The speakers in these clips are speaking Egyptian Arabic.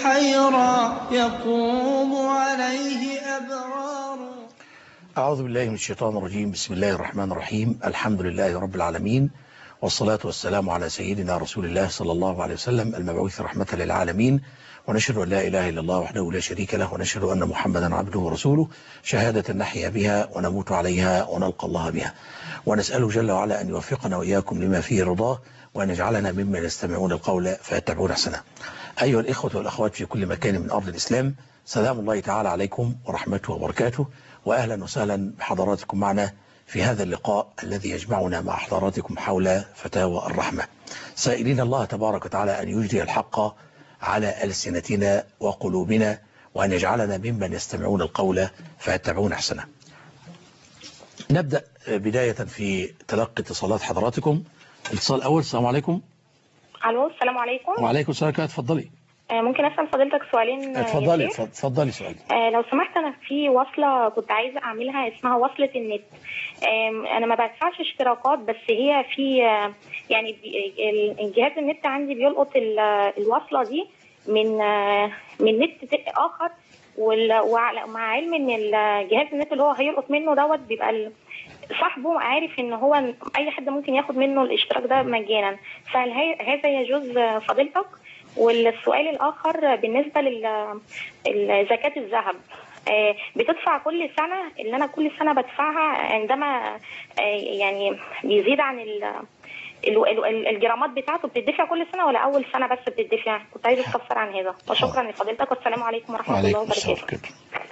حيرا يقوم عليه أبرار أعوذ بالله من الشيطان الرجيم بسم الله الرحمن الرحيم الحمد لله رب العالمين والصلاة والسلام على سيدنا رسول الله صلى الله عليه وسلم المبعوث رحمة للعالمين ونشهد أن لا إله إلا الله وحده لا شريك له ونشهد أن محمدا عبده ورسوله شهادة نحيا بها ونموت عليها ونلقى الله بها ونسأله جل وعلا أن يوفقنا وإياكم لما فيه رضاه وأن يجعلنا ممن يستمعون القول فيتبعون أحسنه أيها الإخوة والأخوات في كل مكان من أرض الإسلام سلام الله تعالى عليكم ورحمته وبركاته وأهلا وسهلا بحضراتكم معنا في هذا اللقاء الذي يجمعنا مع حضراتكم حول فتاوى الرحمة سائلين الله تبارك وتعالى أن يجري الحق على ألسنتنا وقلوبنا وأن يجعلنا ممن يستمعون القول فيتبعون أحسنه نبدأ بداية في تلقي اتصالات حضراتكم الاتصال الأول السلام عليكم الو السلام عليكم وعليكم السلام ورحمة الله اتفضلي آه، ممكن اسال فضيلتك سؤالين آه، يا اتفضلي شيخ؟ اتفضلي سؤال آه، لو سمحت انا في وصله كنت عايزه اعملها اسمها وصله النت آم، انا ما بدفعش اشتراكات بس هي في آه، يعني بي- ال- الجهاز النت عندي بيلقط ال- الوصله دي من آه، من نت ت- اخر وال- وعلى- مع علم ان الجهاز النت اللي هو هيلقط منه دوت بيبقى ال- صاحبه عارف ان هو اي حد ممكن ياخد منه الاشتراك ده مجانا فهل هي- هذا يجوز آه، فضيلتك والسؤال الاخر بالنسبه لزكاه الذهب آه، بتدفع كل سنه اللي انا كل سنه بدفعها عندما آه، يعني بيزيد عن ال ال- ال- الجرامات بتاعته بتدفع كل سنه ولا اول سنه بس بتدفع كنت عايزه استفسر عن هذا وشكرا لفضيلتك والسلام عليكم ورحمه الله وعليكم السلام وبركاته ورحمة الله.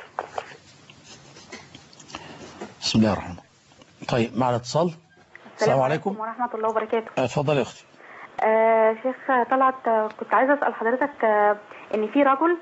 بسم الله الرحمن الرحيم طيب معنا اتصال السلام عليكم ورحمة الله وبركاته آه، اتفضلي يا اختي آه شيخ طلعت آه، كنت عايزة أسأل حضرتك آه إن في رجل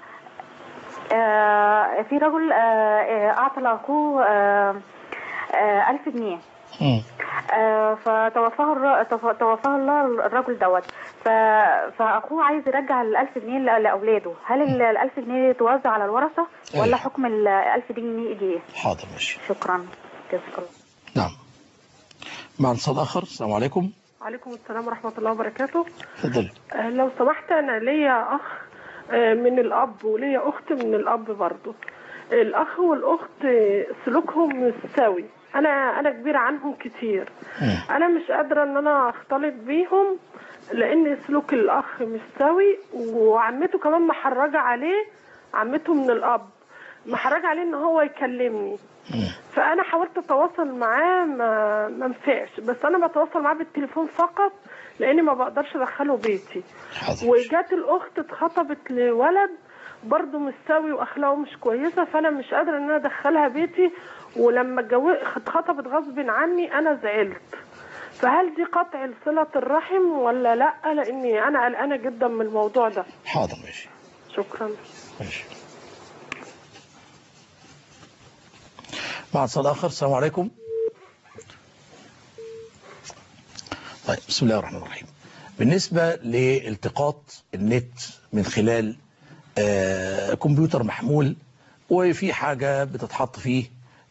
آه في رجل آه آه، أعطى لأخوه آه آه ألف جنيه مم. آه فتوفاه الر... تف- توفاه الله الرجل دوت ف... فأخوه عايز يرجع الألف جنيه ل- لأولاده هل ال- الألف جنيه توزع على الورثة أيوة. ولا حكم الألف جنيه يجي إيه؟ حاضر ماشي شكرا جزاك الله نعم معنا اتصال اخر السلام عليكم عليكم السلام ورحمة الله وبركاته اتفضلي آه، لو سمحت أنا ليا أخ آه، من الأب وليا أخت من الأب برضو الأخ والأخت آه، سلوكهم مش سوي أنا أنا كبيرة عنهم كتير مم. أنا مش قادرة إن أنا أختلط بيهم لأن سلوك الأخ مش سوي وعمته كمان محرجة عليه عمته من الأب محرجة عليه إن هو يكلمني مم. فانا حاولت اتواصل معاه ما ما نفعش بس انا بتواصل معاه بالتليفون فقط لاني ما بقدرش ادخله بيتي حاضر وجات الاخت اتخطبت لولد برضه مش سوي واخلاقه مش كويسه فانا مش قادره ان انا ادخلها بيتي ولما اتجوز اتخطبت غصب عني انا زعلت فهل دي قطع صلة الرحم ولا لا لاني انا قلقانه جدا من الموضوع ده حاضر ماشي شكرا ماشي مع اتصال اخر السلام عليكم طيب بسم الله الرحمن الرحيم بالنسبة لالتقاط النت من خلال آه كمبيوتر محمول وفي حاجة بتتحط فيه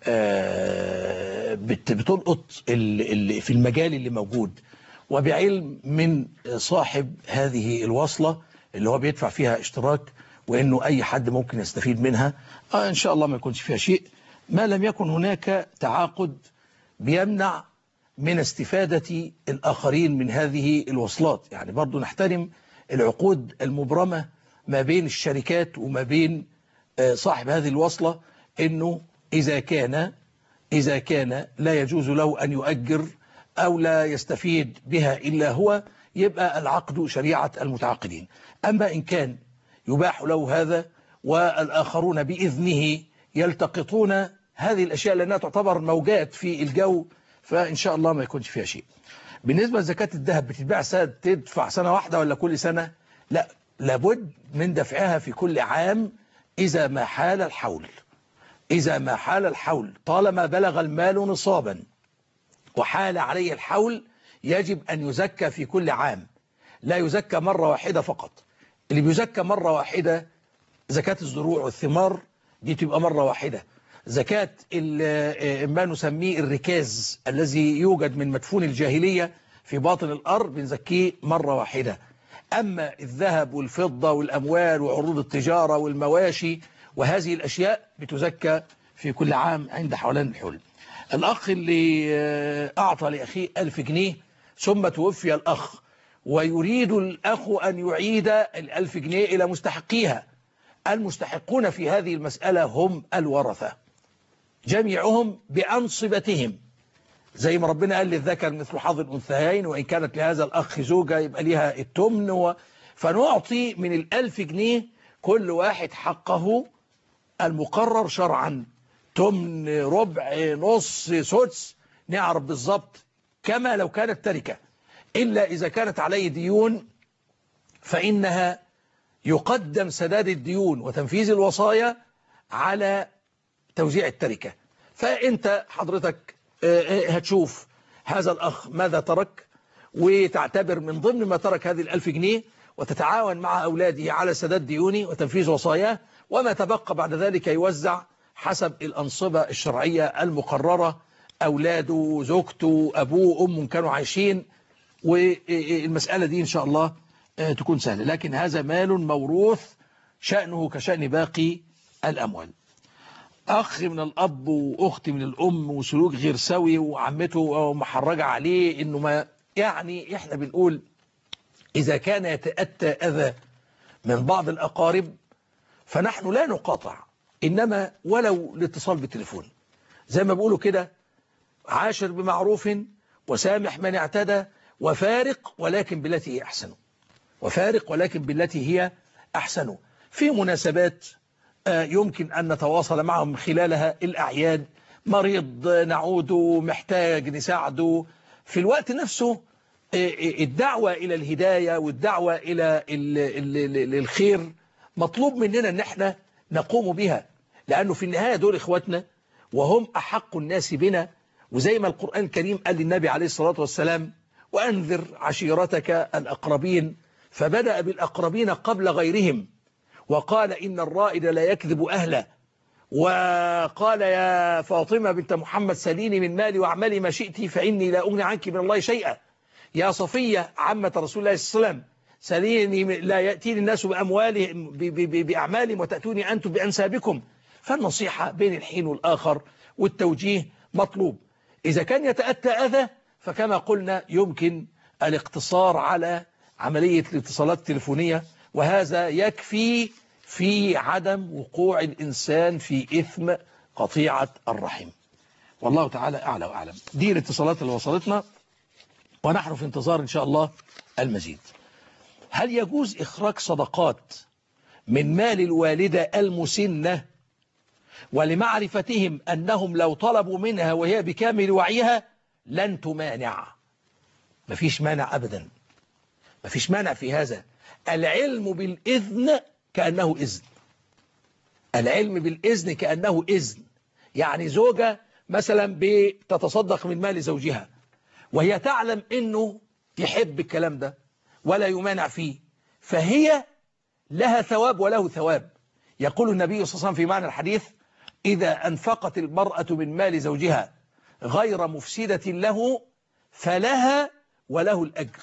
آه بت- بتلقط ال- ال- في المجال اللي موجود وبعلم من صاحب هذه الوصلة اللي هو بيدفع فيها اشتراك وانه اي حد ممكن يستفيد منها آه ان شاء الله ما يكونش فيها شيء ما لم يكن هناك تعاقد بيمنع من استفادة الآخرين من هذه الوصلات يعني برضو نحترم العقود المبرمة ما بين الشركات وما بين آه، صاحب هذه الوصلة انه اذا كان اذا كان لا يجوز له ان يؤجر او لا يستفيد بها الا هو يبقى العقد شريعة المتعاقدين اما ان كان يباح له هذا والآخرون بإذنه يلتقطون هذه الأشياء لأنها تعتبر موجات في الجو فإن شاء الله ما يكونش فيها شيء بالنسبة لزكاة الذهب بتتباع سنة تدفع سنة واحدة ولا كل سنة لا لابد من دفعها في كل عام إذا ما حال الحول إذا ما حال الحول طالما بلغ المال نصابا وحال عليه الحول يجب أن يزكى في كل عام لا يزكى مرة واحدة فقط اللي بيزكى مرة واحدة زكاة الزروع والثمار دي تبقى مرة واحدة زكاة ال- ما نسميه الركاز الذي يوجد من مدفون الجاهلية في باطن الأرض بنزكيه مرة واحدة أما الذهب والفضة والأموال وعروض التجارة والمواشي وهذه الأشياء بتزكى في كل عام عند حولان الحول الأخ اللي آه، أعطى لأخيه ألف جنيه ثم توفي الأخ ويريد الأخ أن يعيد الألف جنيه إلى مستحقيها المستحقون في هذه المسألة هم الورثة جميعهم بأنصبتهم زي ما ربنا قال للذكر مثل حظ الأنثيين وإن كانت لهذا الأخ زوجة يبقى ليها التمن و... فنعطي من الألف جنيه كل واحد حقه المقرر شرعا تمن ربع نص سدس نعرف بالظبط كما لو كانت تركة إلا إذا كانت عليه ديون فإنها يقدم سداد الديون وتنفيذ الوصايا على توزيع التركة فأنت حضرتك آه، آه، هتشوف هذا الأخ ماذا ترك وتعتبر من ضمن ما ترك هذه الألف جنيه وتتعاون مع أولاده على سداد ديونه وتنفيذ وصاياه وما تبقى بعد ذلك يوزع حسب الأنصبة الشرعية المقررة أولاده زوجته أبوه أمه كانوا عايشين والمسألة دي إن شاء الله آه، تكون سهلة لكن هذا مال موروث شأنه كشأن باقي الأموال أخ من الأب وأخت من الأم وسلوك غير سوي وعمته محرجة عليه إنه ما يعني إحنا بنقول إذا كان يتأتى أذى من بعض الأقارب فنحن لا نقاطع إنما ولو الاتصال بالتليفون زي ما بيقولوا كده عاشر بمعروف وسامح من اعتدى وفارق ولكن بالتي هي أحسن وفارق ولكن بالتي هي أحسن في مناسبات آه، يمكن أن نتواصل معهم من خلالها الأعياد مريض نعوده محتاج نساعده في الوقت نفسه آه، آه، الدعوة إلى الهداية والدعوة إلى ال- ال- ال- الخير مطلوب مننا أن احنا نقوم بها لأنه في النهاية دول إخواتنا وهم أحق الناس بنا وزي ما القرآن الكريم قال للنبي عليه الصلاة والسلام وأنذر عشيرتك الأقربين فبدأ بالأقربين قبل غيرهم وقال إن الرائد لا يكذب أهله وقال يا فاطمة بنت محمد سليني من مالي واعملي ما شئت فإني لا أغني عنك من الله شيئا يا صفية عمة رسول الله صلى الله عليه وسلم سليني من- لا يأتيني الناس بأموالهم ب- ب- ب- بأعمالهم وتأتوني أنتم بأنسابكم فالنصيحة بين الحين والآخر والتوجيه مطلوب إذا كان يتأتى أذى فكما قلنا يمكن الاقتصار على عملية الاتصالات التليفونية وهذا يكفي في عدم وقوع الإنسان في إثم قطيعة الرحم والله تعالى أعلى وأعلم دي الاتصالات اللي وصلتنا ونحن في انتظار إن شاء الله المزيد هل يجوز إخراج صدقات من مال الوالدة المسنة ولمعرفتهم أنهم لو طلبوا منها وهي بكامل وعيها لن تمانع مفيش مانع أبدا مفيش مانع في هذا العلم بالإذن كأنه إذن العلم بالإذن كأنه إذن يعني زوجة مثلا بتتصدق من مال زوجها وهي تعلم أنه يحب الكلام ده ولا يمانع فيه فهي لها ثواب وله ثواب يقول النبي صلى الله عليه وسلم في معنى الحديث إذا أنفقت المرأة من مال زوجها غير مفسدة له فلها وله الأجر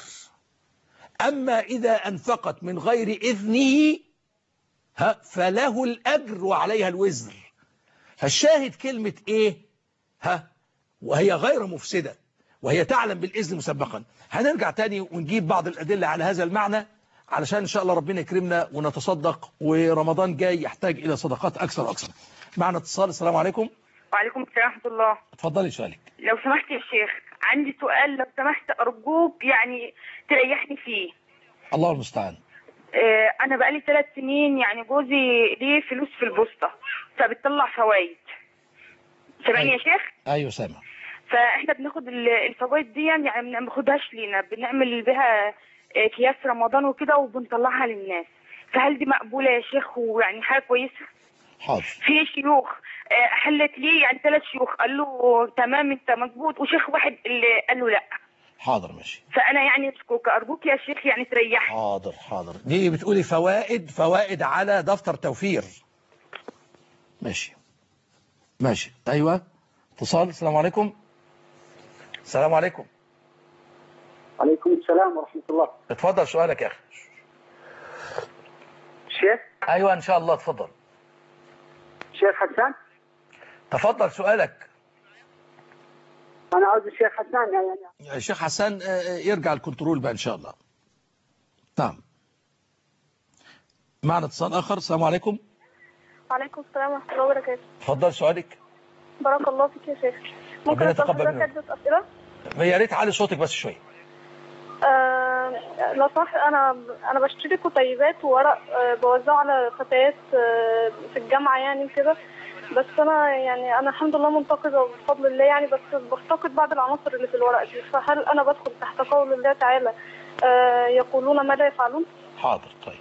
أما إذا أنفقت من غير إذنه ها فله الأجر وعليها الوزر فالشاهد كلمة إيه ها وهي غير مفسدة وهي تعلم بالإذن مسبقا هنرجع تاني ونجيب بعض الأدلة على هذا المعنى علشان إن شاء الله ربنا يكرمنا ونتصدق ورمضان جاي يحتاج إلى صدقات أكثر وأكثر معنا اتصال السلام عليكم وعليكم السلام ورحمة الله اتفضلي سؤالك لو سمحت يا شيخ عندي سؤال لو سمحت أرجوك يعني تريحني فيه الله المستعان آه، أنا بقالي ثلاث سنين يعني جوزي ليه فلوس في البوسطة فبتطلع فوائد سامعني يا شيخ أيوة سامع فاحنا بناخد ال- الفوائد دي يعني ما بناخدهاش لينا بنعمل بها آه، اكياس رمضان وكده وبنطلعها للناس فهل دي مقبولة يا شيخ ويعني حاجة كويسة حاضر في شيوخ آه، حلت ليه يعني ثلاث شيوخ قال له تمام انت مظبوط وشيخ واحد اللي قال له لا حاضر ماشي فانا يعني اشكوك ارجوك يا شيخ يعني تريحني حاضر حاضر دي بتقولي فوائد فوائد على دفتر توفير ماشي ماشي ايوه اتصال السلام عليكم السلام عليكم عليكم السلام ورحمة الله اتفضل سؤالك يا اخي الشيخ ايوه ان شاء الله اتفضل الشيخ حسان تفضل سؤالك انا عاوز الشيخ حسان يعني الشيخ حسان آه، آه، يرجع الكنترول بقى ان شاء الله نعم معنا اتصال اخر السلام عليكم وعليكم السلام ورحمة الله وبركاته تفضل سؤالك بارك الله فيك يا شيخ ربنا ممكن أسأل يتقبل حضرتك منك. عدة أسئلة؟ يا ريت علي صوتك بس شويه آه لو صح أنا أنا بشتري كتيبات وورق آه بوزعه على فتيات آه في الجامعة يعني كده بس أنا يعني أنا الحمد لله منتقدة بفضل الله يعني بس بفتقد بعض العناصر اللي في الورق دي فهل أنا بدخل تحت قول الله تعالى آه يقولون ما لا يفعلون؟ حاضر طيب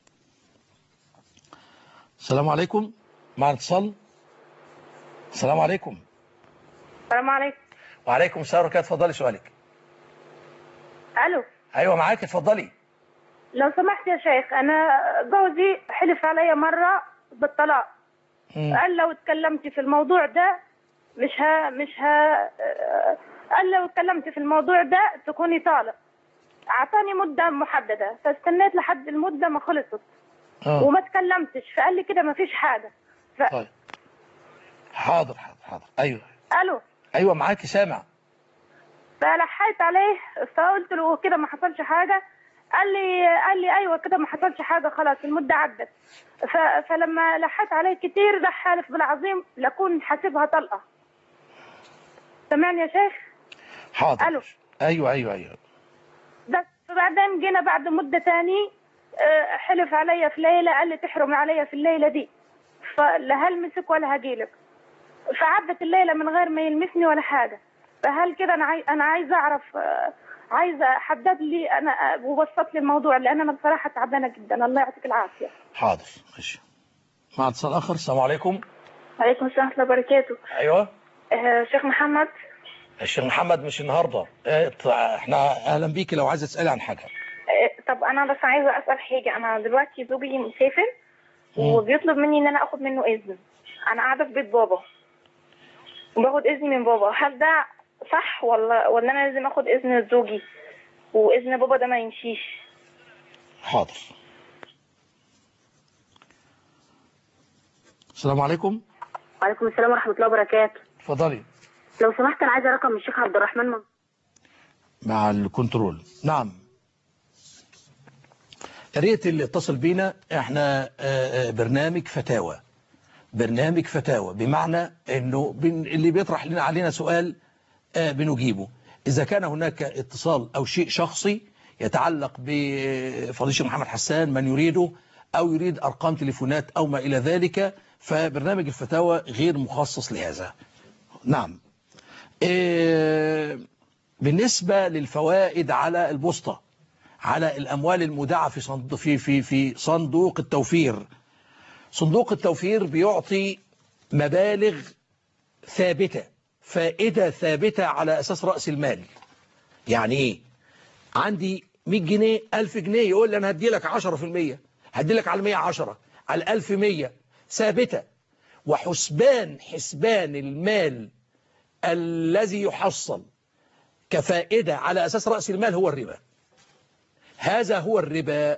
السلام عليكم معنا اتصال السلام عليكم السلام عليكم وعليكم السلام ورحمه الله اتفضلي سؤالك الو ايوه معاك اتفضلي لو سمحت يا شيخ انا جوزي حلف عليا مره بالطلاق مم. قال لو اتكلمت في الموضوع ده مش ها مش ها قال لو اتكلمت في الموضوع ده تكوني طالق اعطاني مده محدده فاستنيت لحد المده ما خلصت آه. وما اتكلمتش فقال لي كده ما فيش حاجه ف... طيب حاضر حاضر حاضر ايوه الو ايوه معاكي سامع فلحيت عليه فقلت له كده ما حصلش حاجه قال لي قال لي ايوه كده ما حصلش حاجه خلاص المده عدت ف... فلما لحيت عليه كتير راح حالف بالعظيم لكون حاسبها طلقه سامعني يا شيخ حاضر الو ايوه ايوه ايوه بس فبعدين جينا بعد مده تاني آه، حلف عليا في ليله قال لي تحرمي عليا في الليله دي فلا هلمسك ولا هجيلك فعدت الليله من غير ما يلمسني ولا حاجه فهل كده انا عاي... انا عايزه اعرف آه، عايزه حدد لي انا آه، وبسط لي الموضوع لان انا بصراحه تعبانه جدا الله يعطيك العافيه حاضر ماشي مع اتصال اخر السلام عليكم عليكم السلام ورحمة الله وبركاته ايوه آه شيخ محمد الشيخ محمد مش النهارده إيه، ط- احنا اهلا بيكي لو عايزه تسالي عن حاجه آه طب أنا بس عايزة أسأل حاجة أنا دلوقتي زوجي مسافر وبيطلب مني إن أنا آخد منه إذن أنا قاعدة في بيت بابا وباخد إذن من بابا هل ده صح ولا ولا أنا لازم آخد إذن زوجي وإذن بابا ده ما يمشيش حاضر السلام عليكم وعليكم السلام ورحمة الله وبركاته اتفضلي لو سمحت أنا عايزة رقم الشيخ عبد الرحمن من... مع الكنترول نعم يا ريت اللي اتصل بينا احنا آه، آه، برنامج فتاوى برنامج فتاوى بمعنى انه بن اللي بيطرح لنا علينا سؤال آه، بنجيبه اذا كان هناك اتصال او شيء شخصي يتعلق بفضيله الشيخ محمد حسان من يريده او يريد ارقام تليفونات او ما الى ذلك فبرنامج الفتاوى غير مخصص لهذا نعم آه، بالنسبة للفوائد على البوسطة على الأموال المودعة في صندوق في في في صندوق التوفير صندوق التوفير بيعطي مبالغ ثابتة فائدة ثابتة على أساس رأس المال يعني إيه عندي 100 جنيه 1000 جنيه يقول لي أنا هدي لك 10% هدي لك على 100 10 على 1000 100 ثابتة وحسبان حسبان المال الذي يحصل كفائدة على أساس رأس المال هو الربا هذا هو الربا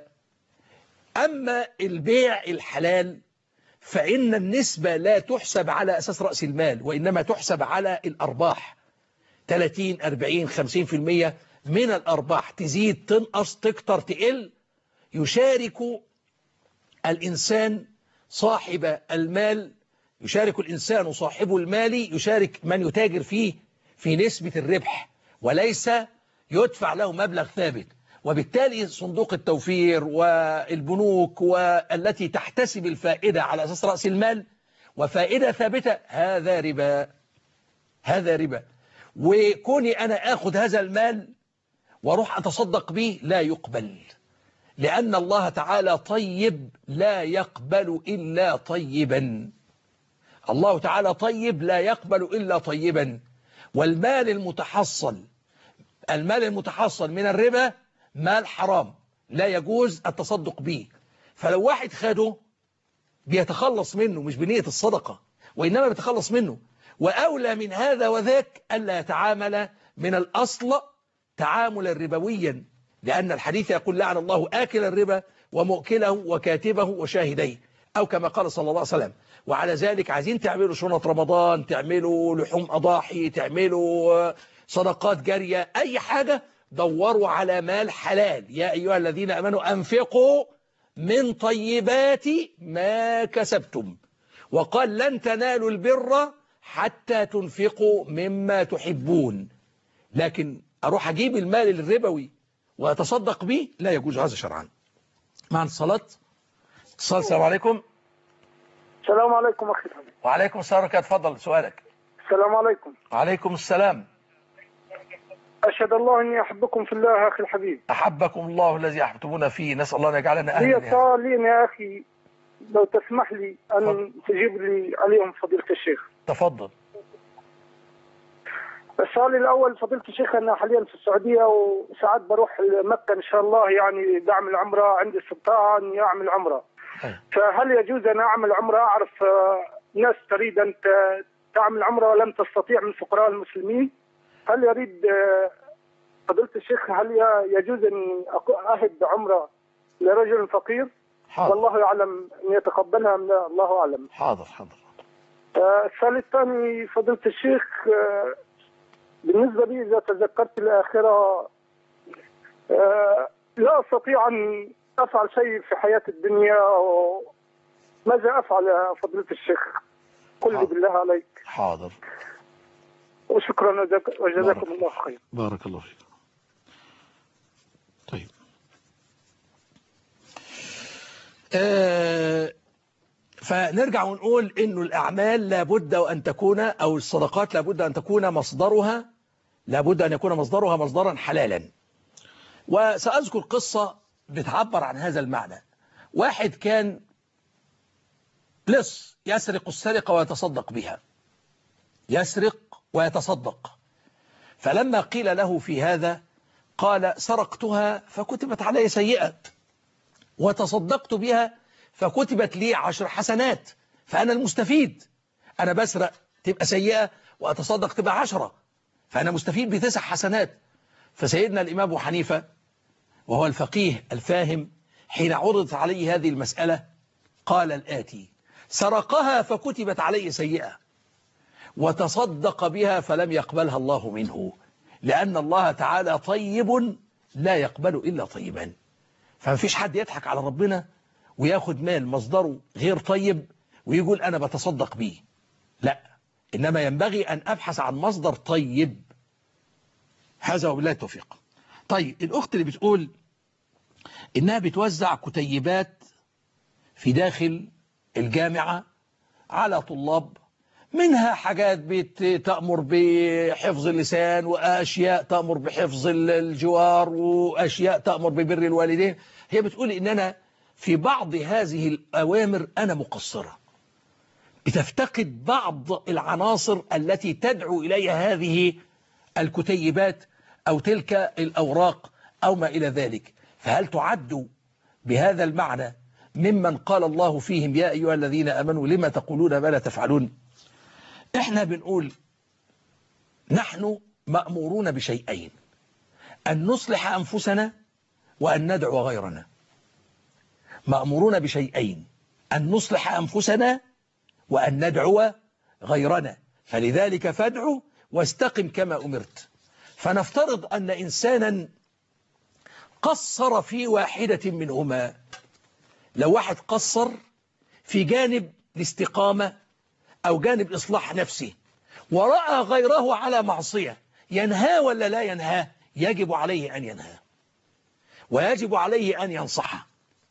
أما البيع الحلال فإن النسبة لا تحسب على أساس رأس المال وإنما تحسب على الأرباح 30 40 50% من الأرباح تزيد تنقص تكتر تقل يشارك الإنسان صاحب المال يشارك الإنسان صاحب المال يشارك من يتاجر فيه في نسبة الربح وليس يدفع له مبلغ ثابت وبالتالي صندوق التوفير والبنوك والتي تحتسب الفائدة على أساس رأس المال وفائدة ثابتة هذا ربا هذا ربا وكوني أنا أخذ هذا المال واروح أتصدق به لا يقبل لأن الله تعالى طيب لا يقبل إلا طيبا الله تعالى طيب لا يقبل إلا طيبا والمال المتحصل المال المتحصل من الربا مال حرام لا يجوز التصدق به فلو واحد خده بيتخلص منه مش بنية الصدقة وإنما بيتخلص منه وأولى من هذا وذاك ألا يتعامل من الأصل تعاملا ربويا لأن الحديث يقول لعن الله آكل الربا ومؤكله وكاتبه وشاهديه أو كما قال صلى الله عليه وسلم وعلى ذلك عايزين تعملوا شنط رمضان تعملوا لحوم أضاحي تعملوا آه، صدقات جارية أي حاجة دوروا على مال حلال يا أيها الذين أمنوا أنفقوا من طيبات ما كسبتم وقال لن تنالوا البر حتى تنفقوا مما تحبون لكن أروح أجيب المال الربوي وأتصدق به لا يجوز هذا شرعا مع الصلاة اتصال السلام عليكم السلام عليكم أخي الحبيب وعليكم السلام ورحمة الله تفضل سؤالك السلام عليكم وعليكم السلام أشهد الله أني أحبكم في الله أخي الحبيب أحبكم الله الذي أحببتمونا فيه نسأل الله أن يجعلنا أهلا لي لهذا سؤالين يا أخي لو تسمح لي أن تجيب لي عليهم فضيلة الشيخ تفضل السؤال الأول فضيلة الشيخ أنا حاليا في السعودية وساعات بروح مكة إن شاء الله يعني بعمل عمرة عندي استطاعة أني أعمل عمرة فهل يجوز أن أعمل عمرة أعرف آه، ناس تريد أن ت- تعمل عمرة ولم تستطيع من فقراء المسلمين هل يريد آه، فضيلة الشيخ هل ي- يجوز أن أك- أهد عمرة لرجل فقير حاضر. والله يعلم أن يتقبلها من الله أعلم حاضر حاضر آه، السؤال الثاني فضيلة الشيخ آه، بالنسبة لي إذا تذكرت الآخرة آه، لا أستطيع أن أفعل شيء في حياة الدنيا و- ماذا أفعل يا فضيلة الشيخ قل لي بالله عليك حاضر وشكرا وجزاك- وجزاكم الله خير بارك الله فيك طيب آه فنرجع ونقول انه الاعمال لابد ان تكون او الصدقات لابد ان تكون مصدرها لابد ان يكون مصدرها مصدرا حلالا وساذكر قصه بتعبر عن هذا المعنى واحد كان لص يسرق السرقه ويتصدق بها يسرق ويتصدق فلما قيل له في هذا قال سرقتها فكتبت علي سيئة وتصدقت بها فكتبت لي عشر حسنات فأنا المستفيد أنا بسرق تبقى سيئة وأتصدق تبقى عشرة فأنا مستفيد بتسع حسنات فسيدنا الإمام أبو حنيفة وهو الفقيه الفاهم حين عرضت عليه هذه المسألة قال الآتي سرقها فكتبت عليه سيئة وتصدق بها فلم يقبلها الله منه لأن الله تعالى طيب لا يقبل إلا طيبا فما فيش حد يضحك على ربنا وياخد مال مصدره غير طيب ويقول أنا بتصدق بيه لا إنما ينبغي أن أبحث عن مصدر طيب هذا وبالله التوفيق طيب الأخت اللي بتقول إنها بتوزع كتيبات في داخل الجامعة على طلاب منها حاجات بتأمر بحفظ اللسان وأشياء تأمر بحفظ الجوار وأشياء تأمر ببر الوالدين هي بتقول إن أنا في بعض هذه الأوامر أنا مقصرة بتفتقد بعض العناصر التي تدعو إليها هذه الكتيبات أو تلك الأوراق أو ما إلى ذلك فهل تعد بهذا المعنى ممن قال الله فيهم يا أيها الذين أمنوا لما تقولون ما لا تفعلون احنا بنقول نحن مأمورون بشيئين أن نصلح أنفسنا وأن ندعو غيرنا مأمورون بشيئين أن نصلح أنفسنا وأن ندعو غيرنا فلذلك فادعوا واستقم كما أمرت فنفترض أن إنسانا قصر في واحدة منهما لو واحد قصر في جانب الاستقامة أو جانب إصلاح نفسه ورأى غيره على معصية ينهى ولا لا ينهى يجب عليه أن ينهى ويجب عليه أن ينصحه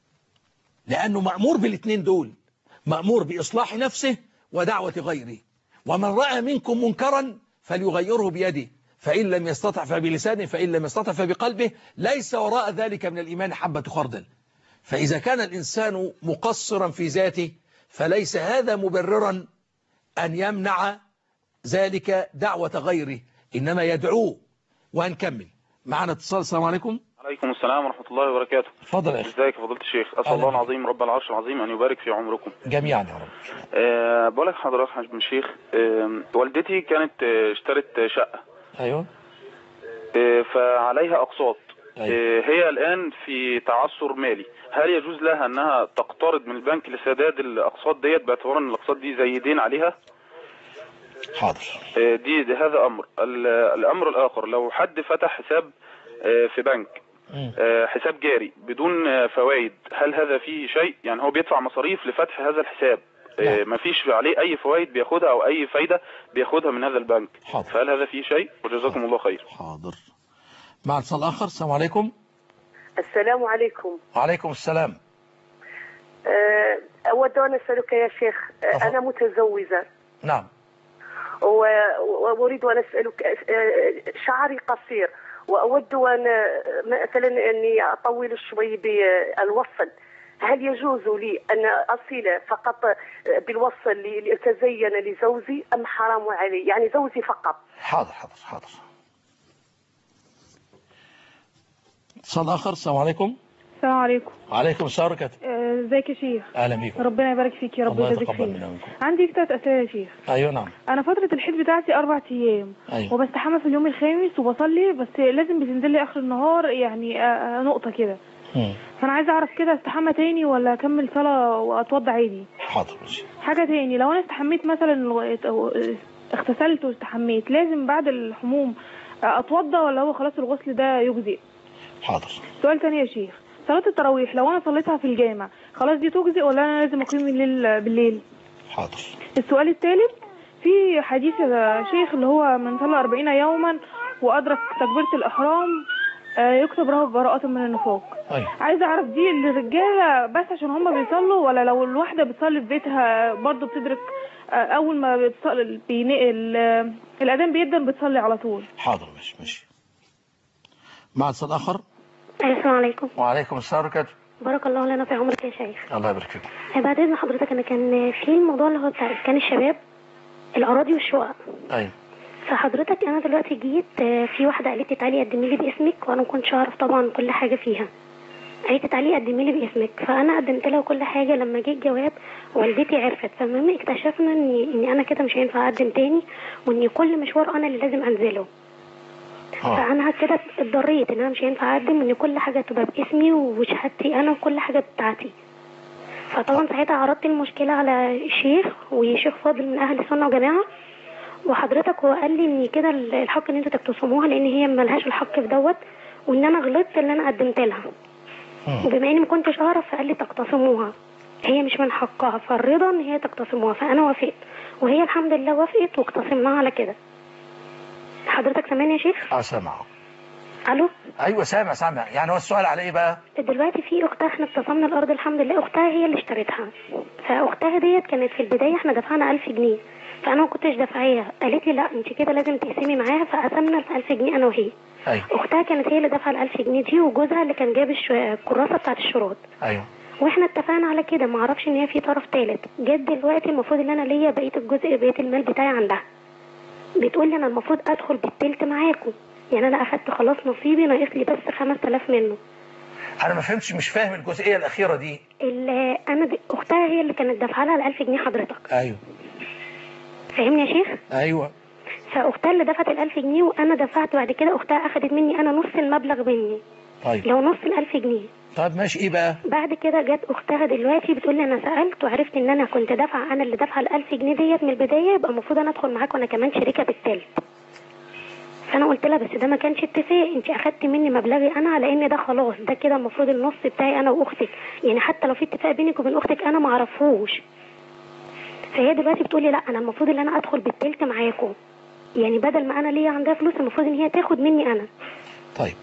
لأنه مأمور بالاثنين دول مأمور بإصلاح نفسه ودعوة غيره ومن رأى منكم منكرا فليغيره بيده فإن لم يستطع فبلسانه فإن لم يستطع فبقلبه ليس وراء ذلك من الإيمان حبة خردل فإذا كان الإنسان مقصرا في ذاته فليس هذا مبررا أن يمنع ذلك دعوة غيره إنما يدعوه وهنكمل معنا اتصال السلام عليكم عليكم السلام ورحمة الله وبركاته اتفضل يا أخي ازيك يا فضيلة الشيخ أسأل الله العظيم رب العرش العظيم أن يبارك في عمركم جميعا يا رب أه بقول لك حضرتك يا الشيخ أه والدتي كانت آه، اشترت شقة أيوه أه فعليها أقساط آه، هي الآن في تعثر مالي هل يجوز لها أنها تقترض من البنك لسداد الأقساط ديت باعتبار أن الأقساط دي زي دين عليها حاضر آه، دي, دي هذا أمر ال- الأمر الآخر لو حد فتح حساب آه، في بنك آه، حساب جاري بدون آه، فوائد هل هذا فيه شيء يعني هو بيدفع مصاريف لفتح هذا الحساب آه، ما فيش عليه اي فوائد بياخدها او اي فايده بياخدها من هذا البنك حاضر. فهل هذا فيه شيء وجزاكم الله خير حاضر مع اتصال اخر السلام عليكم السلام عليكم وعليكم السلام أه، أود أن أسألك يا شيخ أه، أنا متزوجة نعم و- وأريد أن أسألك أه، شعري قصير وأود أن أه، مثلا أني أطول شوي بالوصل هل يجوز لي أن أصل فقط بالوصل ل- لأتزين لزوجي أم حرام علي يعني زوجي فقط حاضر حاضر حاضر اتصال اخر السلام عليكم السلام عليكم وعليكم السلام ورحمة الله. آه، ازيك يا شيخ اهلا بيكم ربنا يبارك فيك يا رب الله ويجازيك يتقبل خير منا ومنكم عندي ثلاث اسئله يا شيخ ايوه نعم انا فتره الحيض بتاعتي اربع ايام ايوه وبستحمى في اليوم الخامس وبصلي بس لازم بتنزل لي اخر النهار يعني آه، آه، نقطه كده مم. فانا عايزه اعرف كده استحمى تاني ولا اكمل صلاه واتوضى عادي حاضر ماشي حاجه تاني لو انا استحميت مثلا لغاية- أو اغتسلت واستحميت لازم بعد الحموم آه، اتوضى ولا هو خلاص الغسل ده يجزئ حاضر سؤال تاني يا شيخ صلاة التراويح لو انا صليتها في الجامع خلاص دي تجزئ ولا انا لازم اقيم الليل بالليل حاضر السؤال الثالث في حديث يا شيخ اللي هو من صلى 40 يوما وادرك تكبيرة الاحرام آه، يكتب له براءة من النفاق ايوه عايزه اعرف دي للرجاله بس عشان هم بيصلوا ولا لو الواحده بتصلي في بيتها برضو بتدرك آه، اول ما بتصلي بينقل ال- الاذان بيدن بتصلي على طول حاضر ماشي ماشي مع اتصال اخر السلام عليكم وعليكم السلام ورحمة الله. بارك الله لنا في عمرك يا شيخ الله يبارك فيكم بعد اذن حضرتك انا كان في الموضوع اللي هو بتاع اسكان الشباب الاراضي والشقق ايوه فحضرتك انا دلوقتي جيت آه، في واحده قالت لي تعالي قدمي لي باسمك وانا ما كنتش اعرف طبعا كل حاجه فيها قالت لي تعالي قدمي لي باسمك فانا قدمت لها كل حاجه لما جه الجواب والدتي عرفت فالمهم اكتشفنا اني اني انا كده مش هينفع اقدم تاني واني كل مشوار انا اللي لازم انزله فانا كده اتضريت ان انا مش هينفع اقدم وان كل حاجه تبقى باسمي وشهادتي انا وكل حاجه بتاعتي فطبعا ساعتها عرضت المشكله على الشيخ وشيخ فاضل من اهل السنه وجماعه وحضرتك هو قال لي ان كده الحق ان انتوا تختصموها لان هي ملهاش الحق في دوت وان انا غلطت اللي انا قدمت لها وبما اني ما كنتش اعرف فقال لي تقتسموها هي مش من حقها فالرضا ان هي تقتسموها فانا وافقت وهي الحمد لله وافقت واقتسمناها على كده حضرتك سامعني يا شيخ اه سامع الو ايوه سامع سامع يعني هو السؤال على ايه بقى دلوقتي في اختها احنا اقتسمنا الارض الحمد لله اختها هي اللي اشترتها فاختها ديت كانت في البدايه احنا دفعنا 1000 جنيه فانا ما كنتش دافعاها قالت لي لا انت كده لازم تقسمي معاها فقسمنا ال 1000 جنيه انا وهي ايوه اختها كانت هي اللي دافعه ال 1000 جنيه دي وجوزها اللي كان جاب الش- الكراسه بتاعت الشروط ايوه واحنا اتفقنا على كده ما اعرفش ان هي في طرف ثالث جت دلوقتي المفروض ان انا ليا بقيه الجزء بقيه المال بتاعي عندها بتقول لي انا المفروض ادخل بالتلت معاكم يعني انا اخدت خلاص نصيبي ناقص لي بس 5000 منه انا ما فهمتش مش فاهم الجزئيه الاخيره دي اللي انا د... اختها هي اللي كانت دافعه لها ال 1000 جنيه حضرتك ايوه فاهمني يا شيخ ايوه فاختها اللي دفعت ال 1000 جنيه وانا دفعت بعد كده اختها اخدت مني انا نص المبلغ مني طيب لو نص ال 1000 جنيه طيب ماشي ايه بقى بعد كده جت اختها دلوقتي بتقول لي انا سالت وعرفت ان انا كنت دافعه انا اللي دافعه ال 1000 جنيه ديت من البدايه يبقى المفروض انا ادخل معاك وانا كمان شريكه بالتالت فانا قلت لها بس ده ما كانش اتفاق انت اخدتي مني مبلغي انا على ان ده خلاص ده كده المفروض النص بتاعي انا واختك يعني حتى لو في اتفاق بينك وبين اختك انا ما اعرفوش فهي دلوقتي بتقول لي لا انا المفروض ان انا ادخل بالتلت معاكم يعني بدل ما انا ليا عندها فلوس المفروض ان هي تاخد مني انا طيب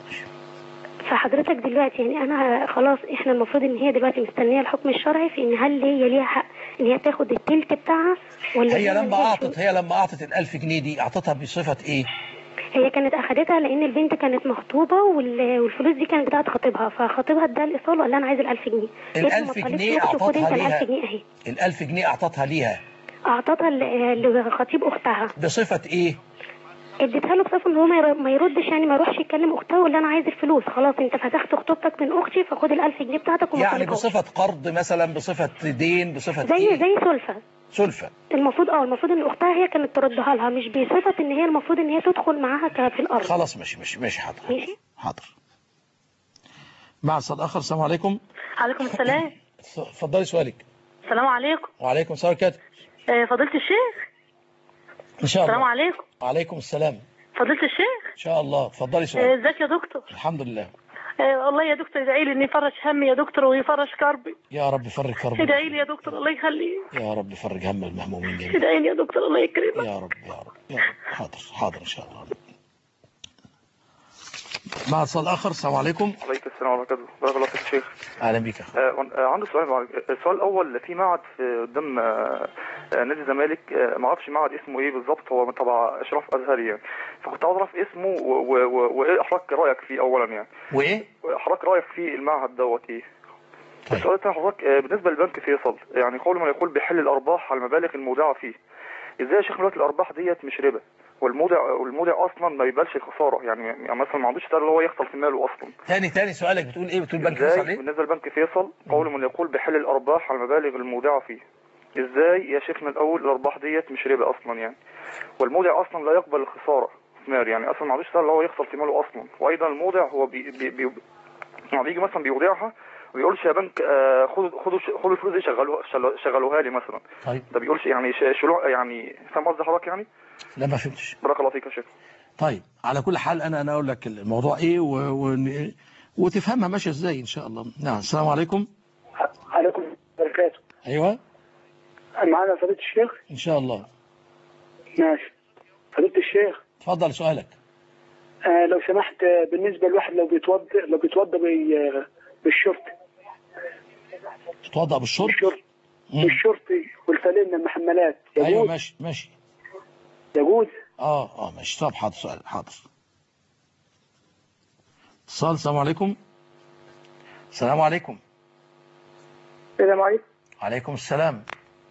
فحضرتك دلوقتي يعني انا خلاص احنا المفروض ان هي دلوقتي مستنيه الحكم الشرعي في ان هل هي ليها حق ان هي تاخد التلت بتاعها ولا هي لما ملهاش اعطت هي لما اعطت ال 1000 جنيه دي اعطتها بصفه ايه هي كانت اخدتها لان البنت كانت مخطوبه وال- والفلوس دي كانت بتاعت خطيبها فخطيبها اداها الايصال وقال لها انا عايز ال 1000 جنيه ال قالت له 1000 ما تخليش جنيه نفسك، خد أعطتها انت ال ليها. 1000 جنيه اهي ال 1000 جنيه اعطتها ليها اعطتها ل- لخطيب اختها بصفه ايه اديتها له بصفه ان هو ما ير- ما يردش يعني ما يروحش يكلم اختها ويقول لها انا عايز الفلوس خلاص انت فتحت خطوبتك من اختي فخد ال 1000 جنيه بتاعتك وما يعني تطلبهاش. بصفه قرض مثلا بصفه دين بصفه زي ايه زي سلفه سلفه المفروض اه المفروض ان اختها هي كانت تردها لها مش بصفه ان هي المفروض ان هي تدخل معاها ك- في الارض خلاص ماشي ماشي ماشي حاضر ماشي حاضر مع اتصال اخر السلام عليكم عليكم السلام اتفضلي سؤالك السلام عليكم وعليكم السلام كاتب آه، فضيلة الشيخ ان شاء الله السلام عليكم وعليكم السلام فضيلة الشيخ ان شاء الله اتفضلي آه، سؤالك ازيك يا دكتور الحمد لله آه، والله يا دكتور ادعي لي اني يفرج همي يا دكتور ويفرج كربي يا رب فرج كرب ادعي لي يا دكتور الله يخليك يا رب فرج هم المهمومين جميعا ادعي لي يا دكتور الله يكرمك يا رب يا رب يا رب حاضر حاضر ان شاء الله مع اتصال اخر السلام عليكم عليكم السلام ورحمة الله بارك الله فيك شيخ اهلا بيك يا اخي آه، وأن- آه، عندي سؤال معك. السؤال الأول في معهد في قدام آه، آه، نادي الزمالك آه، ما اعرفش معهد اسمه ايه بالظبط هو تبع اشراف ازهري يعني فكنت عاوز اعرف اسمه و- و- و- وايه حضرتك رايك فيه اولا يعني وايه حضرتك رايك في المعهد دوت ايه السؤال الثاني حضرتك آه، بالنسبه لبنك فيصل يعني قول من يقول بيحل الارباح على المبالغ المودعه فيه ازاي يا شيخ دلوقتي الارباح ديت مش ربا والمودع والمودع اصلا ما يبالش خساره يعني, يعني مثلا ما عندوش سعر اللي هو يخسر في ماله اصلا تاني تاني سؤالك بتقول ايه بتقول بنك فيصل ازاي ايه بالنسبه لبنك فيصل قول من يقول بيحل الارباح على المبالغ المودعه فيه ازاي يا شيخنا الاول الارباح ديت مش ربا اصلا يعني والمودع اصلا لا يقبل الخساره استثمار يعني اصلا ما عندوش سعر اللي هو يخسر في ماله اصلا وايضا المودع هو بي بي بي يعني بيجي مثلا بيودعها ما بيقولش يا بنك آه، خدوا خدوا خدوا الفلوس دي شغلوها شغلوا- شغلوها لي مثلا طيب ده بيقولش يعني ش- شلو يعني فاهم قصدي حضرتك يعني لا ما فهمتش بارك الله فيك يا شيخ طيب على كل حال انا انا اقول لك الموضوع ايه و... و... وتفهمها ماشيه ازاي ان شاء الله نعم السلام عليكم عليكم وبركاته ايوه معانا فضيلة الشيخ ان شاء الله ماشي فضيلة الشيخ اتفضل سؤالك آه لو سمحت آه، بالنسبة لواحد لو بيتوضى لو بيتوضى بي- آه، بالشرط تتوضا بالشرط بالشرط بالشرطي والفانلة المحملات ايوه يجوز ماشي ماشي يجوز اه اه ماشي طب حاضر سؤال حاضر اتصال السلام عليكم السلام عليكم السلام عليكم عليكم السلام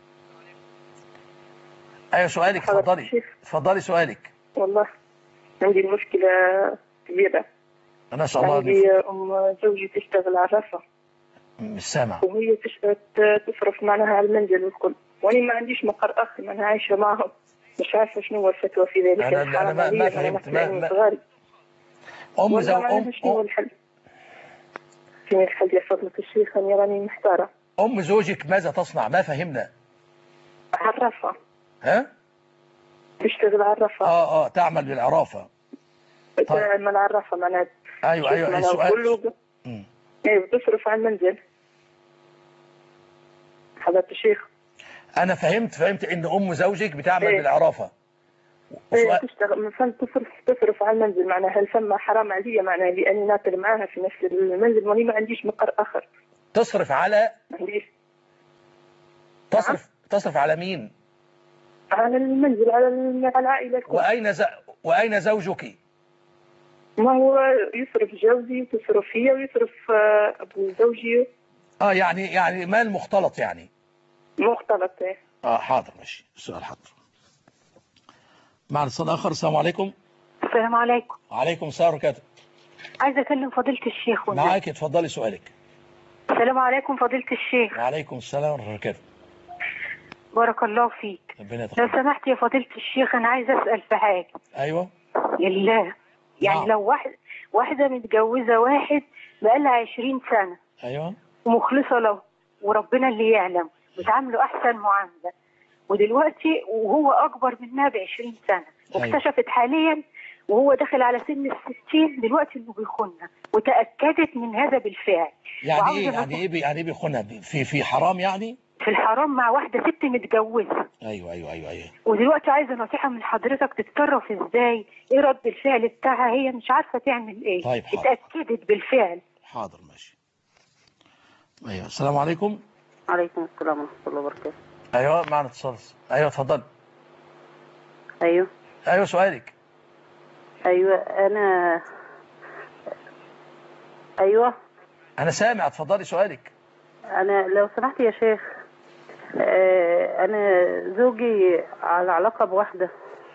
ايوه سؤالك اتفضلي اتفضلي سؤالك والله عندي مشكلة كبيرة انا اسال الله أن عندي أم زوجي تشتغل عرافة مش سامع وهي تشتغل تصرف معناها على المنزل والكل وأنا ما عنديش مقر أخ أنا عايشة معهم مش عارفة شنو هو الفتوى في ذلك أنا- أنا الحرام ما- ما عليا، فهمت. أنا ما- ما- صغاري ام والله زو... ما أعرف ام شنو هو الحل شنو الحل يا فضلة الشيخ أنا راني محتارة ام زوجك ماذا تصنع ما فهمنا عرافة ها تشتغل عرافة اه اه تعمل بالعرافه تعمل عرافة معناها ايوه ايوه معناها السؤال كله مم. ايوه بتصرف على المنزل حضرة الشيخ انا فهمت فهمت ان ام زوجك بتعمل إيه. بالعرافه ايه تشتغل من فن تصرف تصرف على المنزل معناها هل فما حرام عليا معناها لاني ناكل معاها في نفس المنزل واني ما عنديش مقر اخر تصرف على ما عنديش تصرف تصرف على مين على المنزل على ال- على العائله الكل. واين ز... واين زوجك ما هو يصرف جوزي وتصرف هي ويصرف آه، ابو زوجي اه يعني يعني مال مختلط يعني مختلط إيه. اه حاضر ماشي السؤال حاضر معنا اتصال اخر السلام عليكم السلام عليكم وعليكم السلام ورحمه الله عايزه اكلم فضيله الشيخ والنبي. معاك اتفضلي سؤالك السلام عليكم فضيله الشيخ وعليكم السلام ورحمه الله وبركاته بارك الله فيك ربنا لو يتقبل سمحت يا فضيله الشيخ انا عايزه اسال في حاجه ايوه لله يعني نعم. لو واحد واحده متجوزه واحد بقالها 20 سنه ايوه ومخلصه له وربنا اللي يعلم بتعامله احسن معامله ودلوقتي وهو اكبر منها ب 20 سنه أيوة. واكتشفت حاليا وهو داخل على سن الستين دلوقتي انه بيخونها وتاكدت من هذا بالفعل يعني وعاوزة ايه يعني ايه بي- يعني ايه بيخونها بي- في في حرام يعني في الحرام مع واحده ست متجوزه ايوه ايوه ايوه ايوه ودلوقتي عايزه نصيحه من حضرتك تتصرف ازاي ايه رد الفعل بتاعها هي مش عارفه تعمل ايه طيب، حاضر. اتاكدت بالفعل حاضر ماشي ايوه السلام عليكم عليكم السلام ورحمة الله وبركاته ايوه معنا اتصال ايوه اتفضل أيوه ايوه سؤالك أيوه أنا أيوه انا سامع اتفضلي سؤالك أنا لو سمحت يا شيخ آه، أنا زوجي على علاقة بواحدة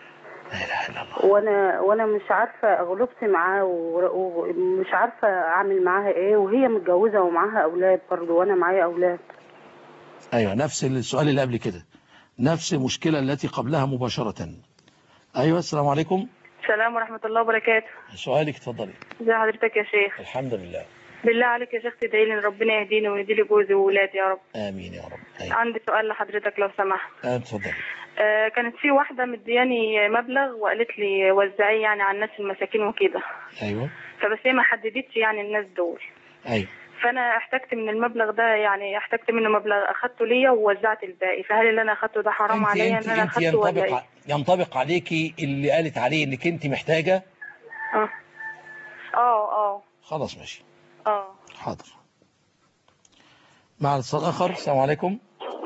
وانا وانا مش عارفه اغلبت معاه و- ومش عارفه اعمل معاها ايه وهي متجوزه ومعاها اولاد برضه وانا معايا اولاد ايوه نفس السؤال اللي قبل كده نفس المشكله التي قبلها مباشره ايوه السلام عليكم السلام ورحمة الله وبركاته سؤالك اتفضلي ازي حضرتك يا شيخ الحمد لله بالله عليك يا شيخ تدعي لي إن ربنا يهديني ويهدي لي جوزي وولادي يا رب آمين يا رب أيوة. عندي سؤال لحضرتك لو سمحت آه، اتفضل آه، كانت في واحدة مدياني مبلغ وقالت لي وزعيه يعني على الناس المساكين وكده أيوه فبس هي ما حددتش يعني الناس دول أيوه فانا احتجت من المبلغ ده يعني احتجت منه مبلغ اخدته ليا ووزعت الباقي فهل اللي انا اخدته ده حرام انت عليا انت ان انا انت اخدته ولا ينطبق ايه؟ ع- ينطبق عليكي اللي قالت عليه انك انت محتاجة اه اه اه خلاص ماشي اه حاضر مع الاتصال اخر السلام عليكم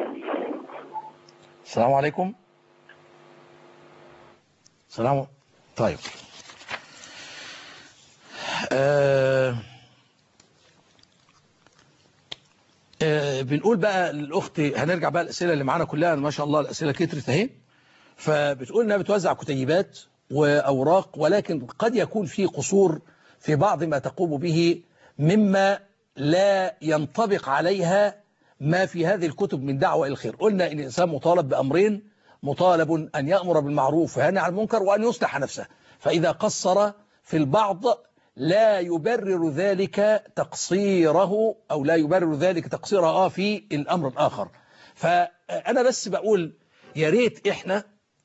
السلام عليكم السلام طيب آه آه بنقول بقى للاخت هنرجع بقى الاسئله اللي معانا كلها ما شاء الله الاسئله كترت اهي فبتقول انها بتوزع كتيبات واوراق ولكن قد يكون في قصور في بعض ما تقوم به مما لا ينطبق عليها ما في هذه الكتب من دعوة إلى الخير قلنا إن الإنسان مطالب بأمرين مطالب أن يأمر بالمعروف وينهى عن المنكر وأن يصلح نفسه فإذا قصر في البعض لا يبرر ذلك تقصيره أو لا يبرر ذلك تقصيره في الأمر الآخر فأنا بس بقول يا ريت إحنا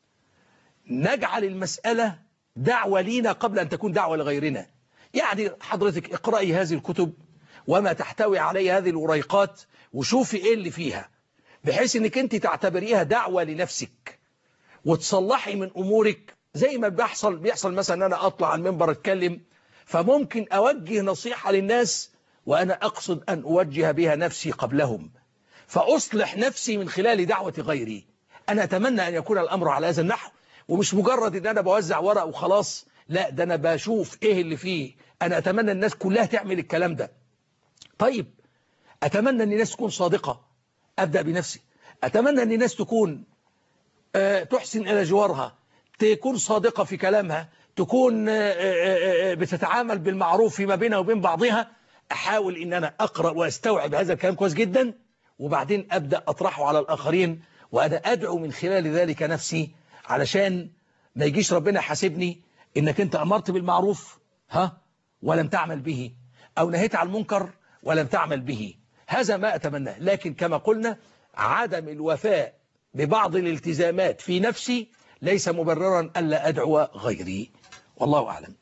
نجعل المسألة دعوة لينا قبل أن تكون دعوة لغيرنا يعني حضرتك اقرأي هذه الكتب وما تحتوي عليه هذه الوريقات وشوفي ايه اللي فيها بحيث انك انت تعتبريها دعوة لنفسك وتصلحي من امورك زي ما بيحصل بيحصل مثلا ان انا اطلع على المنبر اتكلم فممكن اوجه نصيحة للناس وانا اقصد ان اوجه بها نفسي قبلهم فاصلح نفسي من خلال دعوة غيري انا اتمنى ان يكون الامر على هذا النحو ومش مجرد ان انا بوزع ورق وخلاص لا ده انا بشوف ايه اللي فيه انا اتمنى الناس كلها تعمل الكلام ده طيب أتمنى أن الناس تكون صادقة أبدأ بنفسي أتمنى أن الناس تكون آه، تحسن إلى جوارها تكون صادقة في كلامها تكون آه، آه، آه، بتتعامل بالمعروف فيما بينها وبين بعضها أحاول أن أنا أقرأ وأستوعب هذا الكلام كويس جدا وبعدين أبدأ أطرحه على الآخرين وأنا أدعو من خلال ذلك نفسي علشان ما يجيش ربنا يحاسبني إنك أنت أمرت بالمعروف ها ولم تعمل به أو نهيت عن المنكر ولم تعمل به هذا ما أتمناه لكن كما قلنا عدم الوفاء ببعض الالتزامات في نفسي ليس مبررا ألا أدعو غيري والله أعلم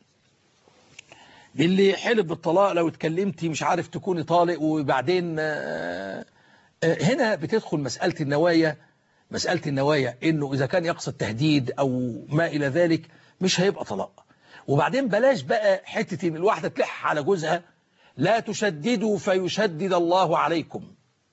اللي حلف بالطلاق لو اتكلمتي مش عارف تكوني طالق وبعدين آه، آه، هنا بتدخل مسألة النوايا مسألة النوايا انه اذا كان يقصد تهديد او ما الى ذلك مش هيبقى طلاق وبعدين بلاش بقى حتة ان الواحدة تلح على جوزها لا تشددوا فيشدد الله عليكم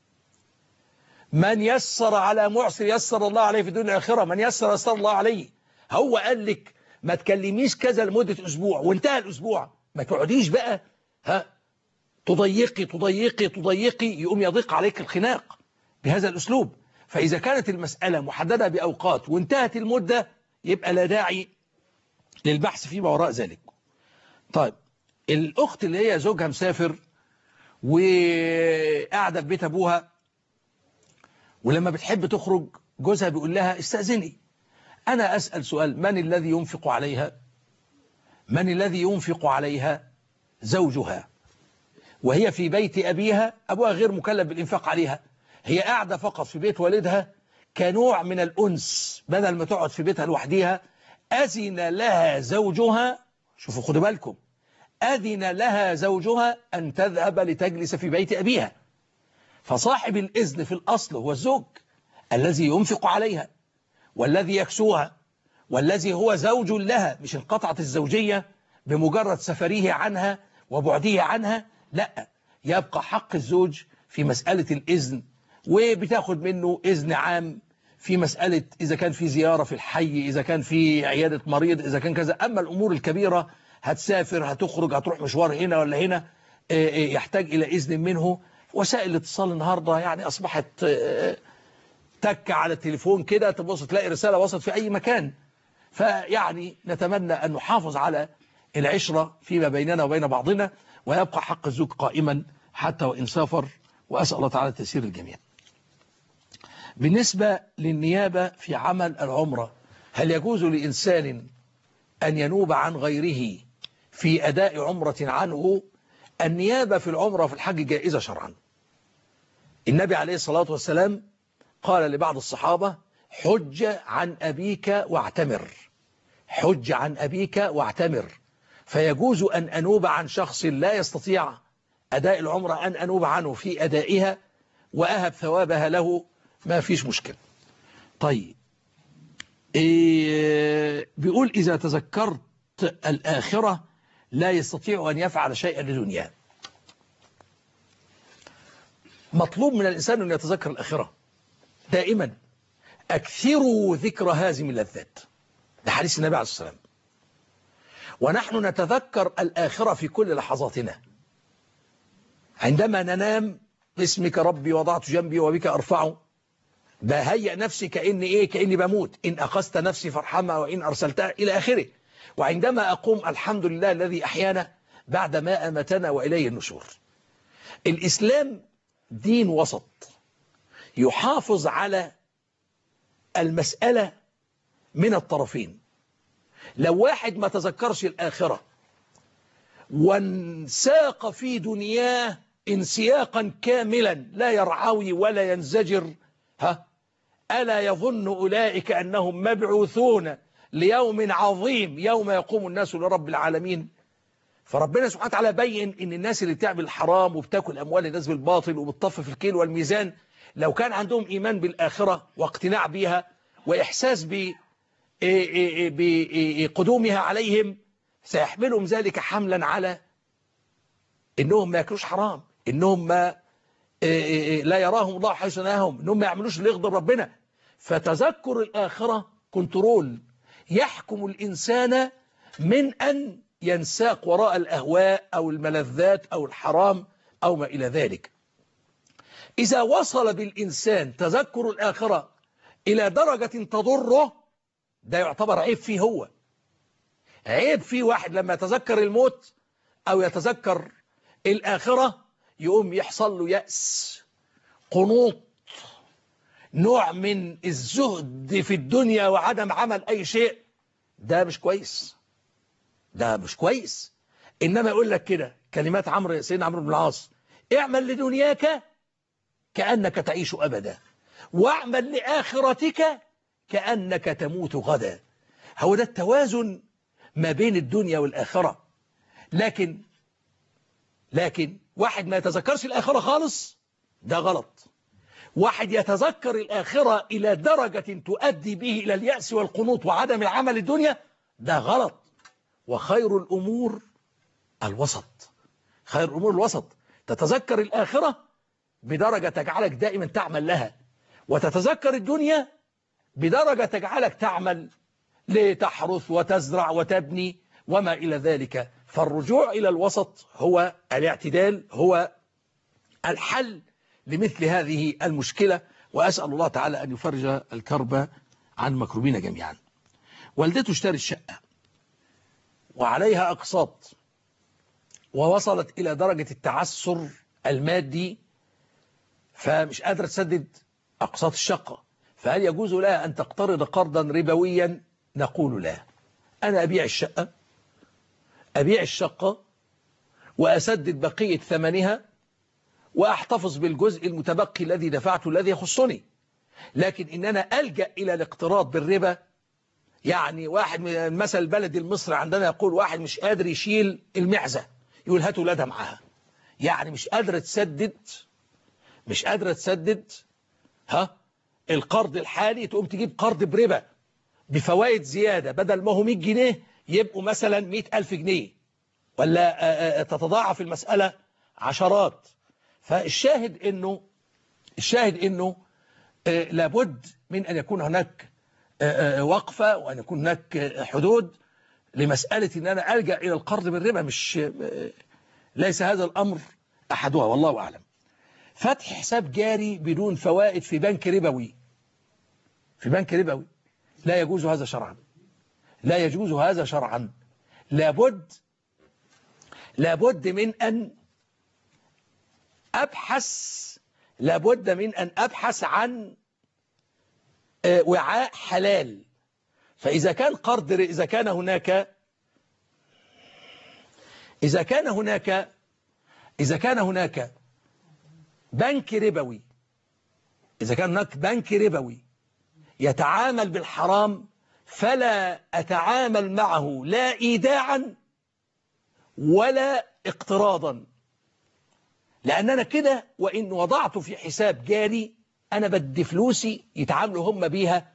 من يسر على معسر يسر الله عليه في الدنيا والآخرة من يسر يسر الله عليه هو قال لك ما تكلميش كذا لمدة أسبوع وانتهى الأسبوع ما تقعديش بقى ها تضيقي تضيقي تضيقي يقوم يضيق عليك الخناق بهذا الأسلوب فإذا كانت المسألة محددة بأوقات وانتهت المدة يبقى لا داعي للبحث فيما وراء ذلك طيب الأخت اللي هي زوجها مسافر وقاعدة في بيت أبوها ولما بتحب تخرج جوزها بيقول لها استأذني أنا أسأل سؤال من الذي ينفق عليها من الذي ينفق عليها زوجها وهي في بيت أبيها أبوها غير مكلف بالإنفاق عليها هي قاعدة فقط في بيت والدها كنوع من الأنس بدل ما تقعد في بيتها لوحديها أذن لها زوجها شوفوا خدوا بالكم أذن لها زوجها أن تذهب لتجلس في بيت أبيها فصاحب الإذن في الأصل هو الزوج الذي ينفق عليها والذي يكسوها والذي هو زوج لها مش انقطعت الزوجية بمجرد سفريه عنها وبعده عنها لا يبقى حق الزوج في مسألة الإذن وبتاخد منه إذن عام في مسألة إذا كان في زيارة في الحي إذا كان في عيادة مريض إذا كان كذا أما الأمور الكبيرة هتسافر هتخرج هتروح مشوار هنا ولا هنا يحتاج إلى إذن منه وسائل الاتصال النهاردة يعني أصبحت تك على التليفون كده تبص تلاقي رسالة وصلت في أي مكان فيعني نتمنى أن نحافظ على العشرة فيما بيننا وبين بعضنا ويبقى حق الزوج قائما حتى وإن سافر وأسأل الله تعالى تيسير الجميع بالنسبة للنيابة في عمل العمرة هل يجوز لإنسان أن ينوب عن غيره في أداء عمرة عنه النيابة في العمرة وفي الحج جائزة شرعا النبي عليه الصلاة والسلام قال لبعض الصحابة حج عن أبيك واعتمر حج عن أبيك واعتمر فيجوز أن أنوب عن شخص لا يستطيع أداء العمرة أن أنوب عنه في أدائها وأهب ثوابها له ما فيش مشكلة طيب إيه بيقول إذا تذكرت الآخرة لا يستطيع أن يفعل شيئا لدنياه مطلوب من الإنسان أن يتذكر الآخرة دائما أكثروا ذكر هازم اللذات ده حديث النبي عليه الصلاة والسلام ونحن نتذكر الآخرة في كل لحظاتنا عندما ننام باسمك ربي وضعت جنبي وبك أرفعه بهيئ نفسي كأني إيه كأني بموت إن أخذت نفسي فارحمها وإن أرسلتها إلى آخره وعندما أقوم الحمد لله الذي أحيانا بعد ما أمتنا وإليه النشور الإسلام دين وسط يحافظ على المسألة من الطرفين لو واحد ما تذكرش الآخرة وانساق في دنياه انسياقا كاملا لا يرعوي ولا ينزجر ها ألا يظن أولئك أنهم مبعوثون ليوم عظيم يوم يقوم الناس لرب العالمين فربنا سبحانه وتعالى بين ان الناس اللي بتعمل الحرام وبتاكل اموال الناس بالباطل وبتطف في الكيل والميزان لو كان عندهم ايمان بالاخره واقتناع بها واحساس ب بقدومها عليهم سيحملهم ذلك حملا على انهم ما ياكلوش حرام انهم ما لا يراهم الله حيث نهاهم انهم ما يعملوش اللي يغضب ربنا فتذكر الاخره كنترول يحكم الانسان من ان ينساق وراء الأهواء أو الملذات أو الحرام أو ما إلى ذلك إذا وصل بالإنسان تذكر الآخرة إلى درجة تضره ده يعتبر عيب فيه هو عيب فيه واحد لما يتذكر الموت أو يتذكر الآخرة يقوم يحصل له يأس قنوط نوع من الزهد في الدنيا وعدم عمل أي شيء ده مش كويس ده مش كويس إنما يقول لك كده كلمات عمرو سيدنا عمرو بن العاص اعمل لدنياك كأنك تعيش أبدا واعمل لآخرتك كأنك تموت غدا هو ده التوازن ما بين الدنيا والآخرة لكن لكن واحد ما يتذكرش الآخرة خالص ده غلط واحد يتذكر الآخرة إلى درجة تؤدي به إلى اليأس والقنوط وعدم العمل الدنيا ده غلط وخير الأمور الوسط خير الأمور الوسط تتذكر الآخرة بدرجة تجعلك دائما تعمل لها وتتذكر الدنيا بدرجة تجعلك تعمل لتحرث وتزرع وتبني وما إلى ذلك فالرجوع إلى الوسط هو الاعتدال هو الحل لمثل هذه المشكلة وأسأل الله تعالى أن يفرج الكرب عن مكروبين جميعا والدته اشترت الشقة وعليها أقساط ووصلت إلى درجة التعسر المادي فمش قادرة تسدد أقساط الشقة فهل يجوز لها أن تقترض قرضا ربويا نقول لا أنا أبيع الشقة أبيع الشقة وأسدد بقية ثمنها وأحتفظ بالجزء المتبقي الذي دفعته الذي يخصني لكن إن أنا ألجأ إلى الاقتراض بالربا يعني واحد من المثل البلدي المصري عندنا يقول واحد مش قادر يشيل المعزة يقول هاتوا ولادها معاها يعني مش قادرة تسدد مش قادرة تسدد ها القرض الحالي تقوم تجيب قرض بربا بفوائد زيادة بدل ما هو 100 جنيه يبقوا مثلا 100 ألف جنيه ولا تتضاعف المسألة عشرات فالشاهد انه الشاهد انه لابد من ان يكون هناك وقفة وان يكون هناك حدود لمسألة ان انا ألجأ الى القرض بالربا مش ليس هذا الامر احدها والله اعلم فتح حساب جاري بدون فوائد في بنك ربوي في بنك ربوي لا يجوز هذا شرعا لا يجوز هذا شرعا لابد لابد من أن أبحث لابد من أن أبحث عن وعاء حلال فإذا كان قرض إذا كان هناك إذا كان هناك إذا كان هناك بنك ربوي إذا كان هناك بنك ربوي يتعامل بالحرام فلا أتعامل معه لا إيداعا ولا اقتراضا لأن أنا كده وإن وضعته في حساب جاري أنا بدي فلوسي يتعاملوا هم بيها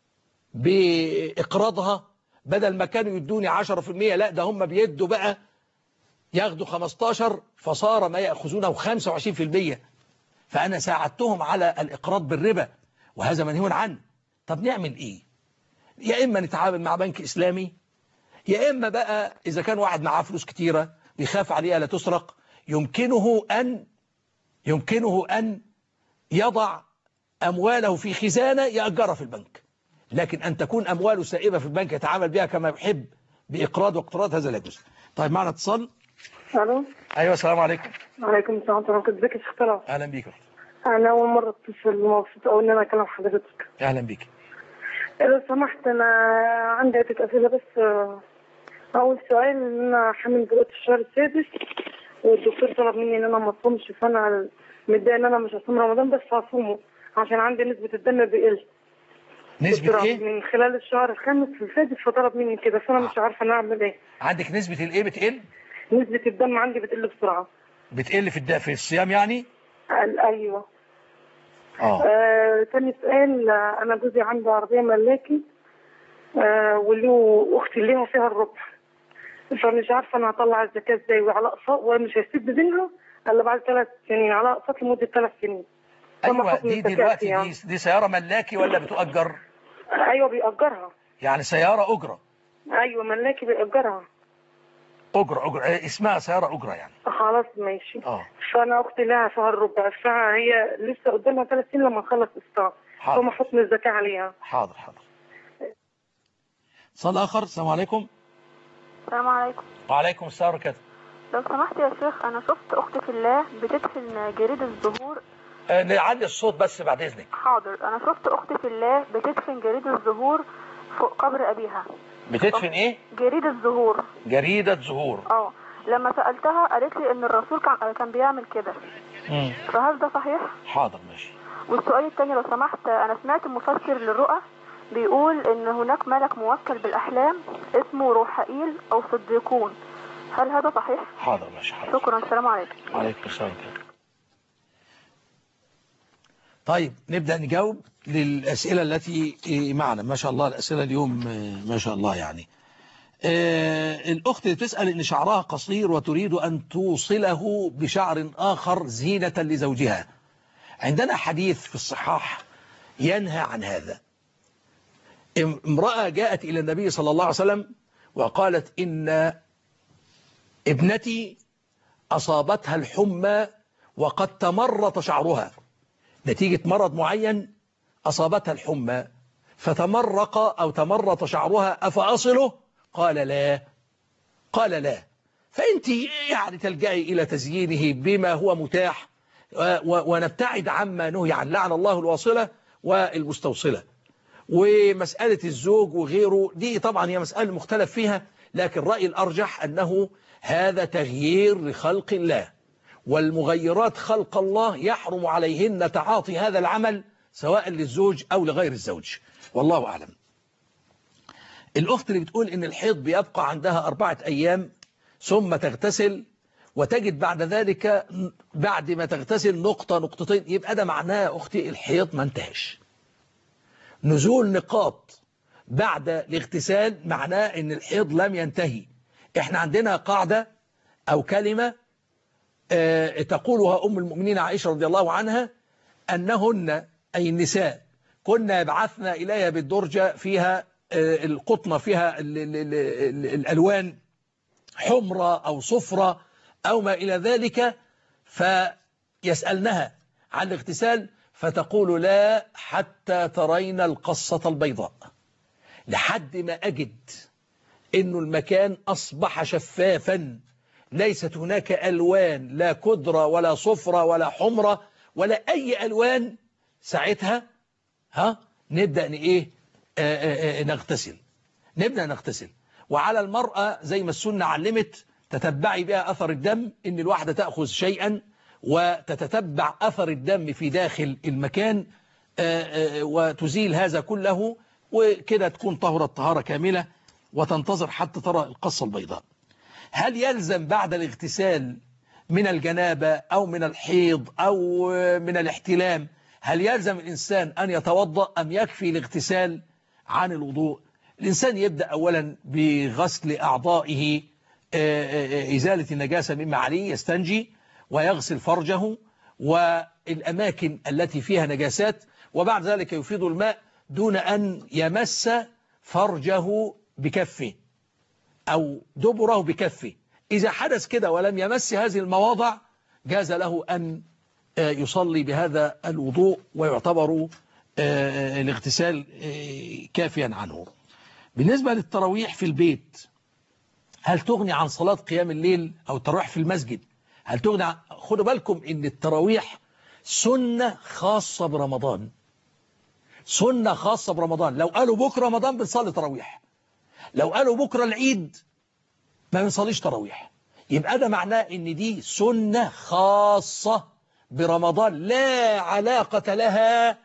بإقراضها بدل ما كانوا يدوني 10% لا ده هم بيدوا بقى ياخدوا 15 فصار ما يأخذونه 25% فأنا ساعدتهم على الإقراض بالربا وهذا منهي عنه طب نعمل إيه يا إما نتعامل مع بنك إسلامي يا إما بقى إذا كان واحد معاه فلوس كتيرة بيخاف عليها لا تسرق يمكنه أن يمكنه أن يضع أمواله في خزانة يأجرها في البنك لكن أن تكون أمواله سائبة في البنك يتعامل بها كما يحب بإقراض واقتراض هذا لا يجوز طيب معنا اتصال الو أيوة السلام عليكم وعليكم السلام ورحمه الله وبركاته ازيك يا شيخ طلال أهلا بيك انا اول مره اتصل ومبسوطه قوي ان انا اكلم حضرتك أهلا بيك لو سمحت انا عندي عده اسئله بس آه، اول سؤال ان انا حامل دلوقتي في الشهر السادس والدكتور طلب مني ان انا ما اصومش فانا متضايقه ان انا مش هصوم رمضان بس هصومه عشان عندي نسبه الدم بيقل نسبة بسرعة إيه؟ من خلال الشهر الخامس السادس فطلب مني كده فانا مش عارفه انا اعمل ايه عندك نسبة الإيه بتقل نسبه الدم عندي بتقل بسرعه بتقل في الد- في الصيام يعني قال ايوه آه آه، تاني سؤال آه، انا جوزي عنده عربيه ملاكي آه وله اختي ليها فيها الربع فمش عارفه انا هطلع الزكاه ازاي وعلى اقساط ومش هيسد منها الا بعد ثلاث سنين على اقساط لمده ثلاث سنين فما أيوة حكم دي الزكاة دلوقتي فيها؟ دي, دي سيارة ملاكي ولا بتؤجر ايوه بيأجرها يعني سيارة أجرة ايوه ملاكي بيأجرها أجرة أجرة إيه اسمها سيارة أجرة يعني خلاص ماشي آه فانا اختي لها فيها الربع فهي لسه قدامها ثلاث سنين لما نخلص قسطها حاضر. فما حكم الزكاه عليها حاضر حاضر اتصال آخر السلام عليكم السلام عليكم وعليكم السلام ورحمة الله لو سمحت يا شيخ انا شفت اختي في الله بتدفن جريدة الزهور آه، نعلي الصوت بس بعد إذنك حاضر انا شفت اختي في الله بتدفن جريدة الزهور فوق قبر ابيها بتدفن إيه جريدة الزهور جريدة زهور اه لما سألتها قالت لي ان الرسول كان كان بيعمل كده مم. فهل ده صحيح حاضر ماشي والسؤال التاني لو سمحت انا سمعت مفسر للرؤى بيقول ان هناك ملك موكل بالاحلام اسمه روحائيل او صديقون هل هذا صحيح حاضر ماشي حاضر شكرا السلام عليكم وعليكم السلام ورحمة الله. طيب نبدأ نجاوب للأسئلة التي معنا ما شاء الله الأسئلة اليوم آه، ما شاء الله يعني آه، الأخت اللي بتسأل إن شعرها قصير وتريد أن توصله بشعر آخر زينة لزوجها عندنا حديث في الصحاح ينهى عن هذا ام- امرأة جاءت إلى النبي صلى الله عليه وسلم وقالت إن ابنتي أصابتها الحمى وقد تمرط شعرها نتيجة مرض معين أصابتها الحمى فتمرق أو تمرط شعرها أفأصله قال لا قال لا فأنت يعني تلجأي إلى تزيينه بما هو متاح و- و- ونبتعد عما نهي عن لعن الله الواصلة والمستوصلة ومسألة الزوج وغيره دي طبعا هي مسألة مختلف فيها لكن رأي الأرجح أنه هذا تغيير لخلق الله والمغيرات خلق الله يحرم عليهن تعاطي هذا العمل سواء للزوج أو لغير الزوج والله أعلم الأخت اللي بتقول إن الحيض بيبقى عندها أربعة أيام ثم تغتسل وتجد بعد ذلك بعد ما تغتسل نقطة نقطتين يبقى ده معناه يا أختي الحيض ما انتهش نزول نقاط بعد الاغتسال معناه ان الحيض لم ينتهي احنا عندنا قاعدة او كلمة آه، تقولها ام المؤمنين عائشة رضي الله عنها انهن اي النساء كنا يبعثن اليها بالدرجة فيها آه، القطنة فيها ال ال ال ال الالوان حمرة او صفرة او ما الى ذلك فيسألنها عن الاغتسال فتقول لا حتى ترين القصة البيضاء لحد ما أجد إنه المكان أصبح شفافا ليست هناك ألوان لا كدرة ولا صفرة ولا حمرة ولا أي ألوان ساعتها ها نبدأ ن- إيه آه، آه، آه، نغتسل نبدأ نغتسل وعلى المرأة زي ما السنة علمت تتبعي بها أثر الدم إن الواحدة تأخذ شيئا وتتتبع أثر الدم في داخل المكان آه، آه، وتزيل هذا كله وكده تكون طهرت طهارة كاملة وتنتظر حتى ترى القصة البيضاء هل يلزم بعد الاغتسال من الجنابة أو من الحيض أو من الاحتلام هل يلزم الإنسان أن يتوضأ أم يكفي الاغتسال عن الوضوء الإنسان يبدأ أولا بغسل أعضائه آه، آه، إزالة النجاسة مما عليه يستنجي ويغسل فرجه والأماكن التي فيها نجاسات وبعد ذلك يفيض الماء دون أن يمس فرجه بكفه أو دبره بكفه إذا حدث كده ولم يمس هذه المواضع جاز له أن آه، يصلي بهذا الوضوء ويعتبر آه، الاغتسال آه، كافيا عنه بالنسبة للتراويح في البيت هل تغني عن صلاة قيام الليل أو التراويح في المسجد هل تغني عن... خدوا بالكم ان التراويح سنة خاصة برمضان سنة خاصة برمضان لو قالوا بكرة رمضان بنصلي تراويح لو قالوا بكرة العيد ما بنصليش تراويح يبقى ده معناه ان دي سنة خاصة برمضان لا علاقة لها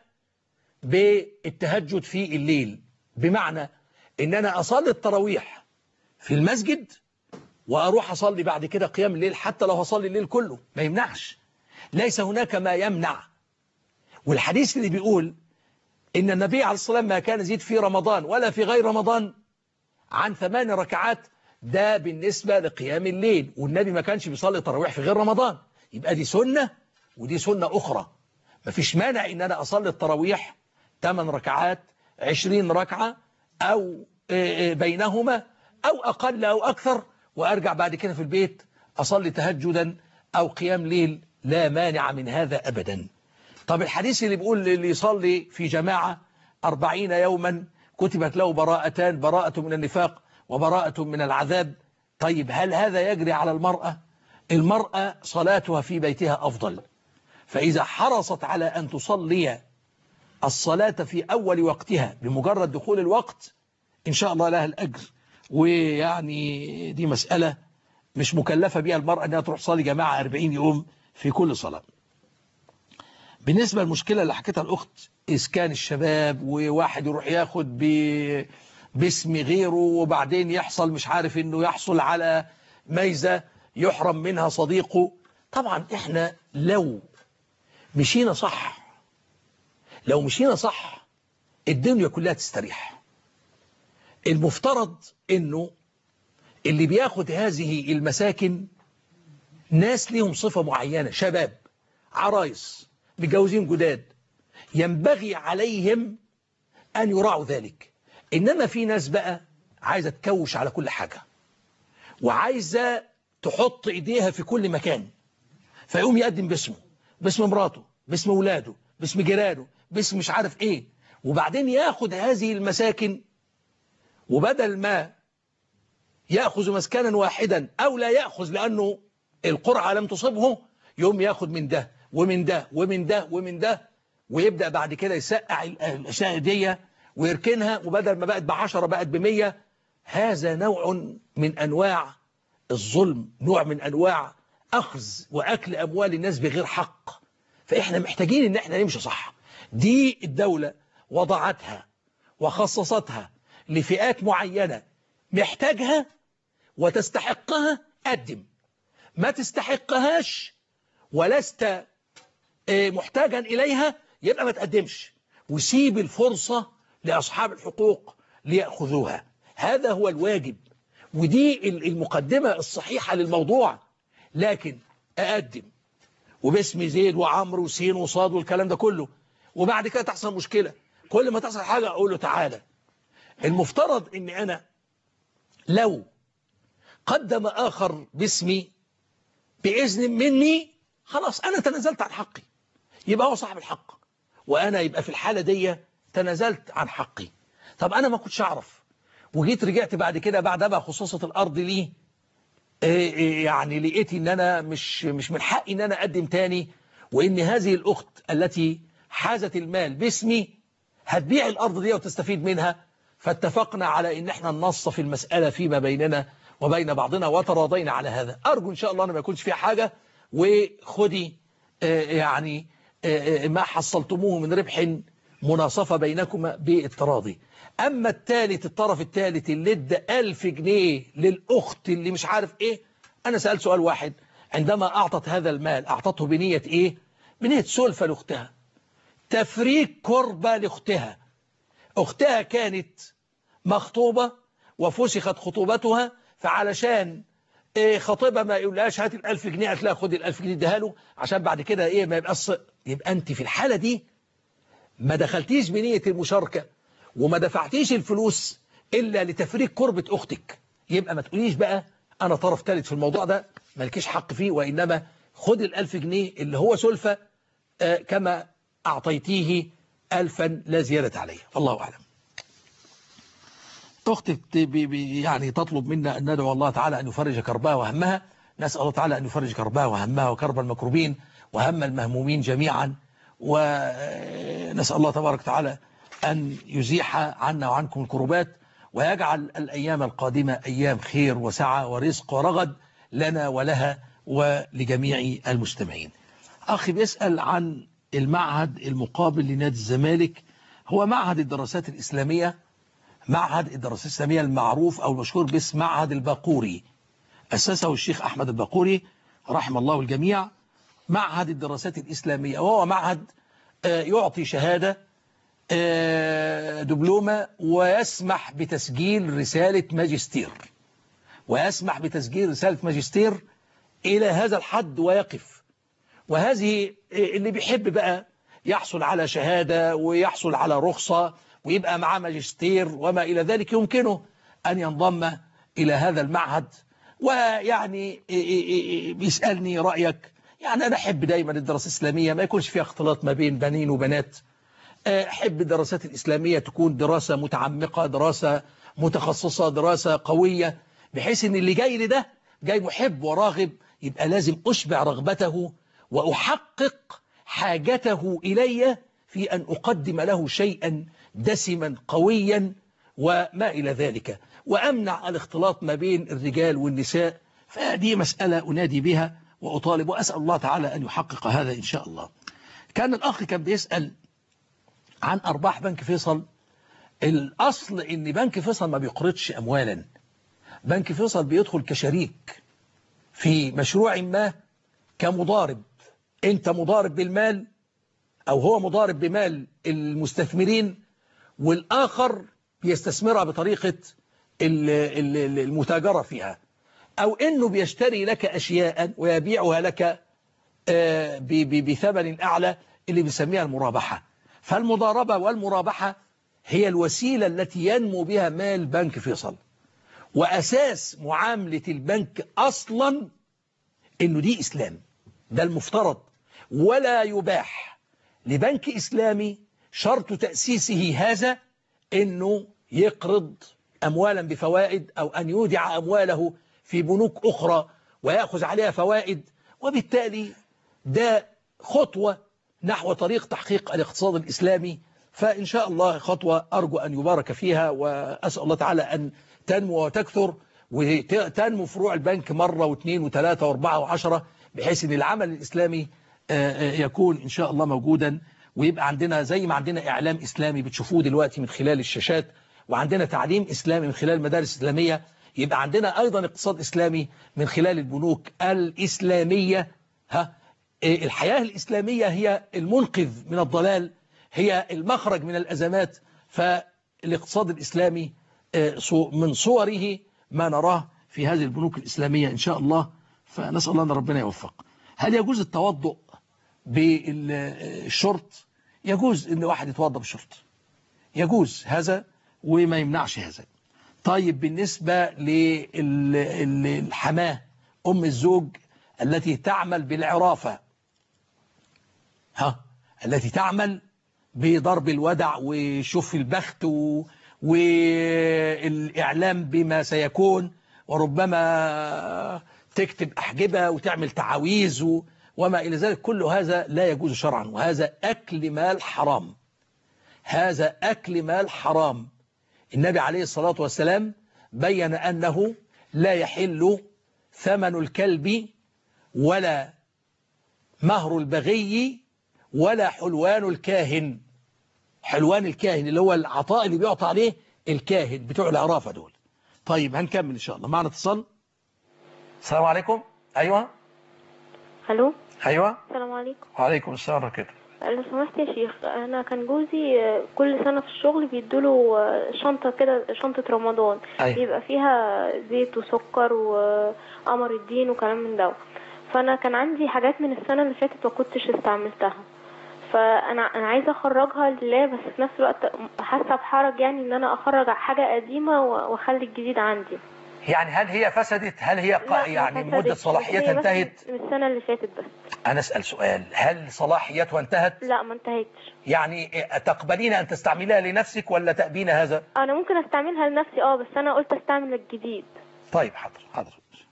بالتهجد في الليل بمعنى ان انا اصلي التراويح في المسجد واروح اصلي بعد كده قيام الليل حتى لو هصلي الليل كله ما يمنعش ليس هناك ما يمنع والحديث اللي بيقول ان النبي عليه الصلاة والسلام ما كان يزيد في رمضان ولا في غير رمضان عن ثمان ركعات ده بالنسبة لقيام الليل والنبي ما كانش بيصلي تراويح في غير رمضان يبقى دي سنة ودي سنة أخرى مفيش مانع ان انا اصلي التراويح 8 ركعات 20 ركعة او آه، آه، بينهما او اقل او اكثر وارجع بعد كده في البيت اصلي تهجدا او قيام ليل لا مانع من هذا ابدا طب الحديث اللي بيقول اللي يصلي في جماعة أربعين يوما كتبت له براءتان براءة من النفاق وبراءة من العذاب طيب هل هذا يجري على المرأة المرأة صلاتها في بيتها أفضل فإذا حرصت على أن تصلي الصلاة في أول وقتها بمجرد دخول الوقت إن شاء الله لها الأجر ويعني دي مسألة مش مكلفة بها المرأة أنها تروح تصلي جماعة 40 يوم في كل صلاة بالنسبة للمشكلة اللي حكيتها الأخت إسكان الشباب وواحد يروح ياخد ب... باسم غيره وبعدين يحصل مش عارف انه يحصل على ميزة يحرم منها صديقه طبعا احنا لو مشينا صح لو مشينا صح الدنيا كلها تستريح المفترض انه اللي بياخد هذه المساكن ناس ليهم صفة معينة شباب عرايس متجوزين جداد ينبغي عليهم أن يراعوا ذلك إنما في ناس بقى عايزة تكوش على كل حاجة وعايزة تحط إيديها في كل مكان فيقوم يقدم باسمه باسم مراته باسم ولاده باسم جيرانه باسم مش عارف إيه وبعدين ياخد هذه المساكن وبدل ما يأخذ مسكنا واحدا أو لا يأخذ لأنه القرعة لم تصبه يوم ياخد من ده ومن ده ومن ده ومن ده ويبدأ بعد كده يسقع الأشياء دي ويركنها وبدل ما بقت بعشرة بقت بمية هذا نوع من أنواع الظلم نوع من أنواع أخذ وأكل أموال الناس بغير حق فإحنا محتاجين إن إحنا نمشي صح دي الدولة وضعتها وخصصتها لفئات معينة محتاجها وتستحقها قدم ما تستحقهاش ولست محتاجا إليها يبقى ما تقدمش وسيب الفرصة لأصحاب الحقوق ليأخذوها هذا هو الواجب ودي المقدمة الصحيحة للموضوع لكن أقدم وباسم زيد وعمرو وسين وصاد والكلام ده كله وبعد كده تحصل مشكلة كل ما تحصل حاجة أقول له تعالى المفترض أن أنا لو قدم آخر باسمي بإذن مني خلاص أنا تنازلت عن حقي يبقى هو صاحب الحق وأنا يبقى في الحالة دي تنازلت عن حقي طب أنا ما كنتش أعرف وجيت رجعت بعد كده بعد بقى خصوصة الأرض لي يعني لقيت إن أنا مش مش من حقي إن أنا أقدم تاني وإن هذه الأخت التي حازت المال باسمي هتبيع الأرض دي وتستفيد منها فاتفقنا على إن احنا ننصف المسألة فيما بيننا وبين بعضنا وتراضينا على هذا أرجو إن شاء الله أن ما يكونش فيها حاجة وخدي آه، يعني آه، آه، ما حصلتموه من ربح مناصفة بينكما بالتراضي أما الثالث الطرف الثالث اللي ادى ألف جنيه للأخت اللي مش عارف إيه أنا سألت سؤال واحد عندما أعطت هذا المال أعطته بنية إيه بنية سلفة لأختها تفريق كربة لأختها أختها كانت مخطوبة وفسخت خطوبتها فعلشان إيه خطيبها ما يقولهاش هات الألف جنيه هتلاقي خد الألف جنيه اديها له عشان بعد كده إيه ما يبقى يبقى أنت في الحالة دي ما دخلتيش بنية المشاركة وما دفعتيش الفلوس إلا لتفريق كربة أختك يبقى ما تقوليش بقى أنا طرف ثالث في الموضوع ده مالكيش حق فيه وإنما خد الألف جنيه اللي هو سلفة آه، كما أعطيتيه ألفا لا زيادة عليه الله أعلم أختي بت- بي- بي- يعني تطلب منا أن ندعو الله تعالى أن يفرج كربها وهمها نسأل الله تعالى أن يفرج كربها وهمها وكرب المكروبين وهم المهمومين جميعا ونسأل الله تبارك وتعالى أن يزيح عنا وعنكم الكربات ويجعل الأيام القادمة أيام خير وسعة ورزق ورغد لنا ولها ولجميع المستمعين أخي بيسأل عن المعهد المقابل لنادي الزمالك هو معهد الدراسات الإسلامية معهد الدراسات الإسلامية المعروف أو المشهور باسم معهد الباقوري أسسه الشيخ أحمد الباقوري رحم الله الجميع معهد الدراسات الإسلامية وهو معهد آه، يعطي شهادة آه، دبلومة ويسمح بتسجيل رسالة ماجستير ويسمح بتسجيل رسالة ماجستير إلى هذا الحد ويقف وهذه اللي بيحب بقى يحصل على شهادة ويحصل على رخصة ويبقى معاه ماجستير وما إلى ذلك يمكنه أن ينضم إلى هذا المعهد ويعني بيسألني رأيك يعني أنا أحب دايما الدراسة الإسلامية ما يكونش فيها اختلاط ما بين بنين وبنات أحب الدراسات الإسلامية تكون دراسة متعمقة دراسة متخصصة دراسة قوية بحيث أن اللي جاي لده جاي محب وراغب يبقى لازم أشبع رغبته وأحقق حاجته إلي في أن أقدم له شيئا دسما قويا وما إلى ذلك وأمنع الاختلاط ما بين الرجال والنساء فهذه مسألة أنادي بها وأطالب وأسأل الله تعالى أن يحقق هذا إن شاء الله كان الأخ كان بيسأل عن أرباح بنك فيصل الأصل أن بنك فيصل ما بيقرضش أموالا بنك فيصل بيدخل كشريك في مشروع ما كمضارب أنت مضارب بالمال أو هو مضارب بمال المستثمرين والآخر بيستثمرها بطريقة المتاجرة فيها أو أنه بيشتري لك أشياء ويبيعها لك بثمن أعلى اللي بيسميها المرابحة فالمضاربة والمرابحة هي الوسيلة التي ينمو بها مال بنك فيصل وأساس معاملة البنك أصلا أنه دي إسلام ده المفترض ولا يباح لبنك إسلامي شرط تأسيسه هذا أنه يقرض أموالا بفوائد أو أن يودع أمواله في بنوك أخرى ويأخذ عليها فوائد وبالتالي ده خطوة نحو طريق تحقيق الاقتصاد الإسلامي فإن شاء الله خطوة أرجو أن يبارك فيها وأسأل الله تعالى أن تنمو وتكثر وتنمو فروع البنك مرة واثنين وثلاثة واربعة وعشرة بحيث أن العمل الإسلامي يكون إن شاء الله موجودا ويبقى عندنا زي ما عندنا إعلام إسلامي بتشوفوه دلوقتي من خلال الشاشات وعندنا تعليم إسلامي من خلال المدارس الإسلامية يبقى عندنا أيضا اقتصاد إسلامي من خلال البنوك الإسلامية ها الحياة الإسلامية هي المنقذ من الضلال هي المخرج من الأزمات فالاقتصاد الإسلامي من صوره ما نراه في هذه البنوك الإسلامية إن شاء الله فنسأل الله أن ربنا يوفق هل يجوز التوضؤ بالشرط يجوز أن واحد يتوضأ بالشرط يجوز هذا وما يمنعش هذا طيب بالنسبة للحماة أم الزوج التي تعمل بالعرافة ها التي تعمل بضرب الودع وشوف البخت والإعلام بما سيكون وربما تكتب أحجبة وتعمل تعاويذ وما إلى ذلك كل هذا لا يجوز شرعا وهذا أكل مال حرام هذا أكل مال حرام النبي عليه الصلاة والسلام بين أنه لا يحل ثمن الكلب ولا مهر البغي ولا حلوان الكاهن حلوان الكاهن اللي هو العطاء اللي بيعطى عليه الكاهن بتوع العرافة دول طيب هنكمل إن شاء الله معنا اتصال السلام عليكم أيوة الو أيوة السلام عليكم وعليكم السلام ورحمة الله لو سمحت يا شيخ انا كان جوزي آه، كل سنه في الشغل بيدوله آه، شنطه كده شنطه رمضان أيوة. بيبقى فيها زيت وسكر وقمر الدين وكلام من ده فانا كان عندي حاجات من السنه اللي فاتت ما كنتش استعملتها فانا انا عايزه اخرجها لله بس في نفس الوقت حاسه بحرج يعني ان انا اخرج حاجه قديمه و- واخلي الجديد عندي يعني هل هي فسدت هل هي ق- لا، يعني ما مدة فسدتش، صلاحيتها بس هي بس انتهت من السنه اللي فاتت بس أنا أسأل سؤال هل صلاحيتها انتهت لا ما انتهتش يعني تقبلين أن تستعملها لنفسك ولا تأبين هذا انا ممكن استعملها لنفسي اه بس انا قلت استعمل الجديد طيب حاضر حاضر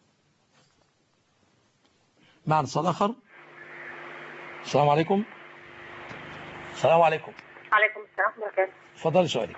معنا اتصال آخر السلام عليكم السلام عليكم عليكم السلام ورحمة الله وبركاته اتفضلي سؤالك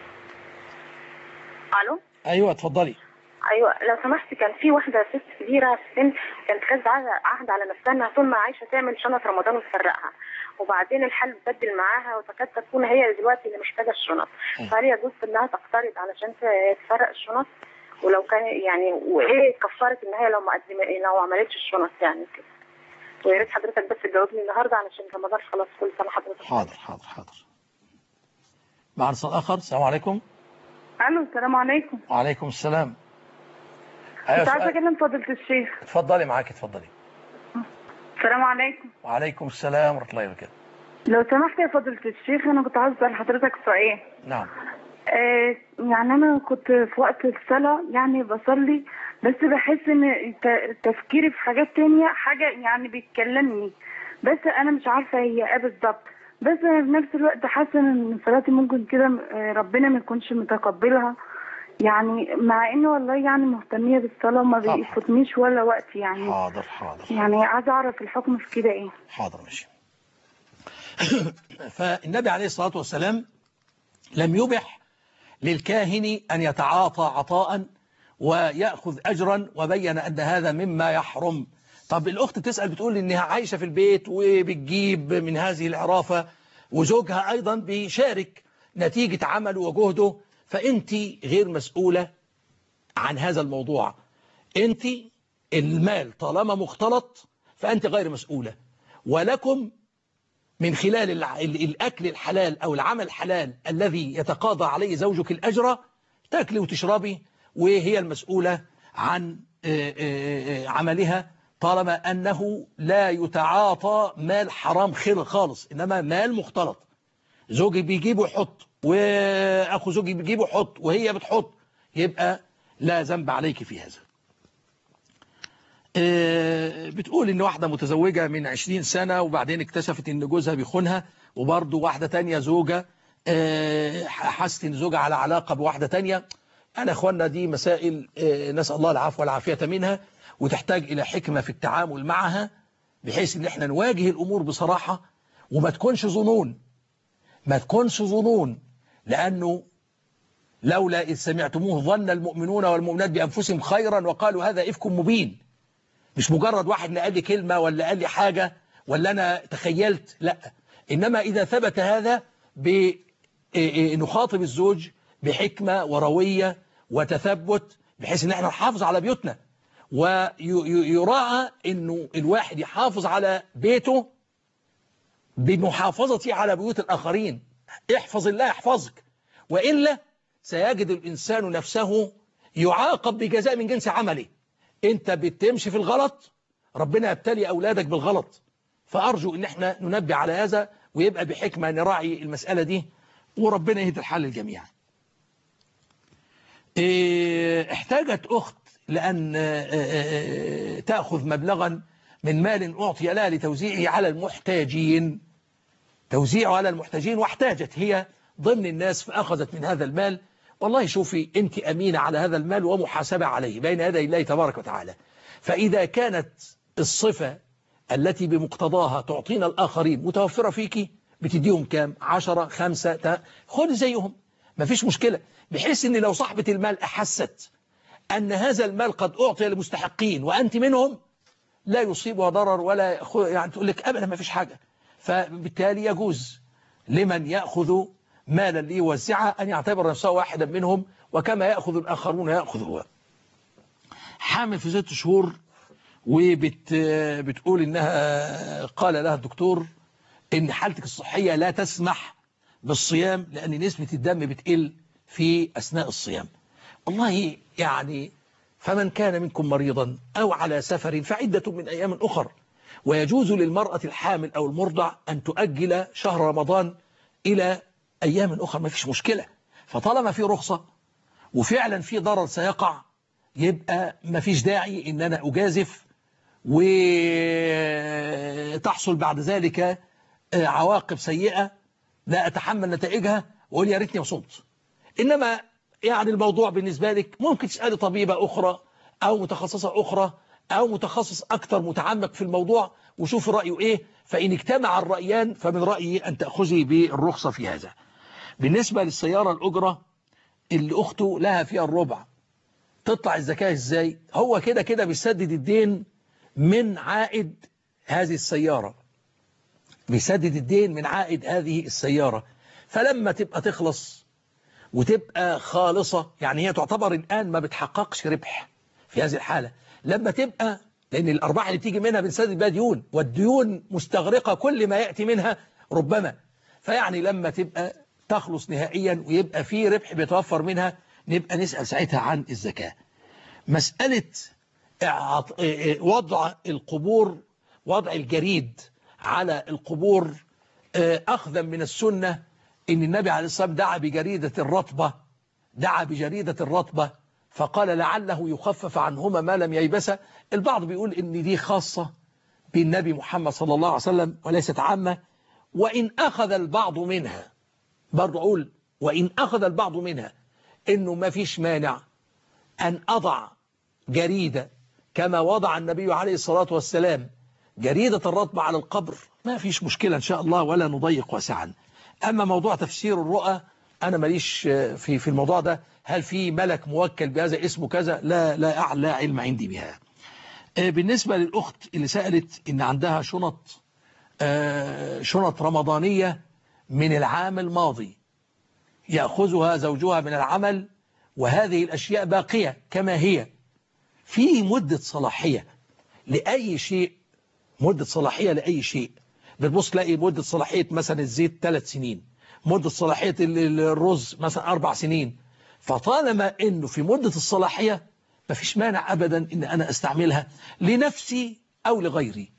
الو أيوة اتفضلي ايوه لو سمحت كان في واحده ست كبيره في السن كانت خدت عهد- عهد على نفسها انها طول ما عايشه تعمل شنط رمضان وتفرقها وبعدين الحال بدل معاها وتكاد تكون هي دلوقتي اللي محتاجه الشنط فهل يجوز انها تقترض علشان ت- تفرق الشنط ولو كان يعني وايه كفاره ان هي لو ما قدم لو ما عملتش الشنط يعني كده ويا ريت حضرتك بس تجاوبني النهارده علشان رمضان خلاص كل سنه حضرتك حاضر حاضر حاضر معنا اتصال آخر السلام عليكم الو السلام عليكم وعليكم السلام أيوة كنت عايزه سؤال. اكلم فضيله الشيخ اتفضلي معاك اتفضلي السلام عليكم وعليكم السلام ورحمة الله وبركاته لو سمحت يا فضيله الشيخ انا كنت عايزه اسال حضرتك سؤال نعم آه، يعني انا كنت في وقت الصلاة يعني بصلي بس بحس ان ت- تفكيري في حاجات تانية حاجة يعني بتكلمني بس انا مش عارفة هي ايه بالظبط بس انا في نفس الوقت حاسة ان صلاتي ممكن كده آه، ربنا ما يكونش متقبلها يعني مع ان والله يعني مهتمية بالصلاة وما طبعا. بيفوتنيش ولا وقت يعني حاضر حاضر يعني عايزة اعرف الحكم في كده ايه حاضر ماشي فالنبي عليه الصلاة والسلام لم يبح للكاهن أن يتعاطى عطاء ويأخذ أجرا وبين أن هذا مما يحرم طب الأخت تسأل بتقول إنها عايشة في البيت وبتجيب من هذه العرافة وزوجها أيضا بيشارك نتيجة عمله وجهده فأنت غير مسؤولة عن هذا الموضوع أنت المال طالما مختلط فأنت غير مسؤولة ولكم من خلال الع- ال- الأكل الحلال أو العمل الحلال الذي يتقاضى عليه زوجك الأجر تأكلي وتشربي وهي المسؤولة عن آه، آه، آه، عملها طالما أنه لا يتعاطى مال حرام خير خالص إنما مال مختلط زوجي بيجيب ويحط وأخو زوجي بيجيب ويحط وهي بتحط يبقى لا ذنب عليك في هذا آه، بتقول ان واحدة متزوجة من 20 سنة وبعدين اكتشفت ان جوزها بيخونها وبرضه واحدة تانية زوجة آه، حست ان زوجها على علاقة بواحدة تانية انا اخوانا دي مسائل آه، نسأل الله العفو والعافية منها وتحتاج الى حكمة في التعامل معها بحيث ان احنا نواجه الامور بصراحة وما تكونش ظنون ما تكونش ظنون لانه لولا إذ سمعتموه ظن المؤمنون والمؤمنات بأنفسهم خيرا وقالوا هذا إفك مبين مش مجرد واحد قال لي كلمة ولا قال لي حاجة ولا أنا تخيلت لا إنما إذا ثبت هذا بنخاطب الزوج بحكمة وروية وتثبت بحيث ان احنا نحافظ على بيوتنا ويراعى انه الواحد يحافظ على بيته بمحافظته على بيوت الآخرين احفظ الله يحفظك وإلا سيجد الإنسان نفسه يعاقب بجزاء من جنس عمله انت بتمشي في الغلط ربنا يبتلي أولادك بالغلط فأرجو ان احنا ننبه على هذا ويبقى بحكمة نراعي المسألة دي وربنا يهدي الحال للجميع إيه، احتاجت أخت لأن آه، تأخذ مبلغا من مال أعطي لها لتوزيعه على المحتاجين توزيعه على المحتاجين واحتاجت هي ضمن الناس فأخذت من هذا المال والله شوفي أنت أمينة على هذا المال ومحاسبة عليه بين يدي الله تبارك وتعالى فإذا كانت الصفة التي بمقتضاها تعطينا الآخرين متوفرة فيكي بتديهم كام عشرة خمسة تا- خد زيهم مفيش مشكلة بحيث أن لو صاحبة المال أحست أن هذا المال قد أعطي لمستحقين وأنت منهم لا يصيبها ضرر ولا يأخذ- يعني تقول لك أبدا ما فيش حاجة فبالتالي يجوز لمن يأخذ مالا ليوزعه أن يعتبر نفسه واحدا منهم وكما يأخذ الآخرون يأخذ هو حامل في ست شهور وبتقول إنها قال لها الدكتور إن حالتك الصحية لا تسمح بالصيام لأن نسبة الدم بتقل في أثناء الصيام والله يعني فمن كان منكم مريضا أو على سفر فعدة من أيام أخر ويجوز للمرأة الحامل أو المرضع أن تؤجل شهر رمضان إلى أيام أخرى ما فيش مشكلة فطالما في رخصة وفعلا في ضرر سيقع يبقى ما فيش داعي إن أنا أجازف وتحصل بعد ذلك عواقب سيئة لا أتحمل نتائجها وأقول يا ريتني وصمت إنما يعني الموضوع بالنسبة لك ممكن تسألي طبيبة أخرى أو متخصصة أخرى أو متخصص أكثر متعمق في الموضوع وشوف رأيه إيه فإن اجتمع الرأيان فمن رأيي أن تأخذي بالرخصة في هذا بالنسبة للسيارة الأجرة اللي أخته لها فيها الربع تطلع الزكاة إزاي هو كده كده بيسدد الدين من عائد هذه السيارة بيسدد الدين من عائد هذه السيارة فلما تبقى تخلص وتبقى خالصة يعني هي تعتبر الآن ما بتحققش ربح في هذه الحالة لما تبقى لأن الأرباح اللي بتيجي منها بنسدد بها ديون والديون مستغرقة كل ما يأتي منها ربما فيعني لما تبقى تخلص نهائيا ويبقى في ربح بيتوفر منها نبقى نسأل ساعتها عن الزكاة مسألة إعط- وضع القبور وضع الجريد على القبور آه، أخذا من السنة إن النبي عليه الصلاة والسلام دعا بجريدة الرطبة دعا بجريدة الرطبة فقال لعله يخفف عنهما ما لم ييبسا البعض بيقول إن دي خاصة بالنبي محمد صلى الله عليه وسلم وليست عامة وإن أخذ البعض منها برضو أقول وإن أخذ البعض منها إنه ما فيش مانع أن أضع جريدة كما وضع النبي عليه الصلاة والسلام جريدة الرطبة على القبر ما فيش مشكلة إن شاء الله ولا نضيق واسعا أما موضوع تفسير الرؤى أنا ماليش في في الموضوع ده هل في ملك موكل بهذا اسمه كذا لا لا أعلى لا علم عندي بها آه، بالنسبة للأخت اللي سألت إن عندها شنط آه، شنط رمضانية من العام الماضي يأخذها زوجها من العمل وهذه الأشياء باقية كما هي في مدة صلاحية لأي شيء مدة صلاحية لأي شيء بتبص تلاقي مدة صلاحية مثلا الزيت ثلاث سنين مدة صلاحية ال- ال- الرز مثلا أربع سنين فطالما أنه في مدة الصلاحية مفيش مانع أبدا أن أنا أستعملها لنفسي أو لغيري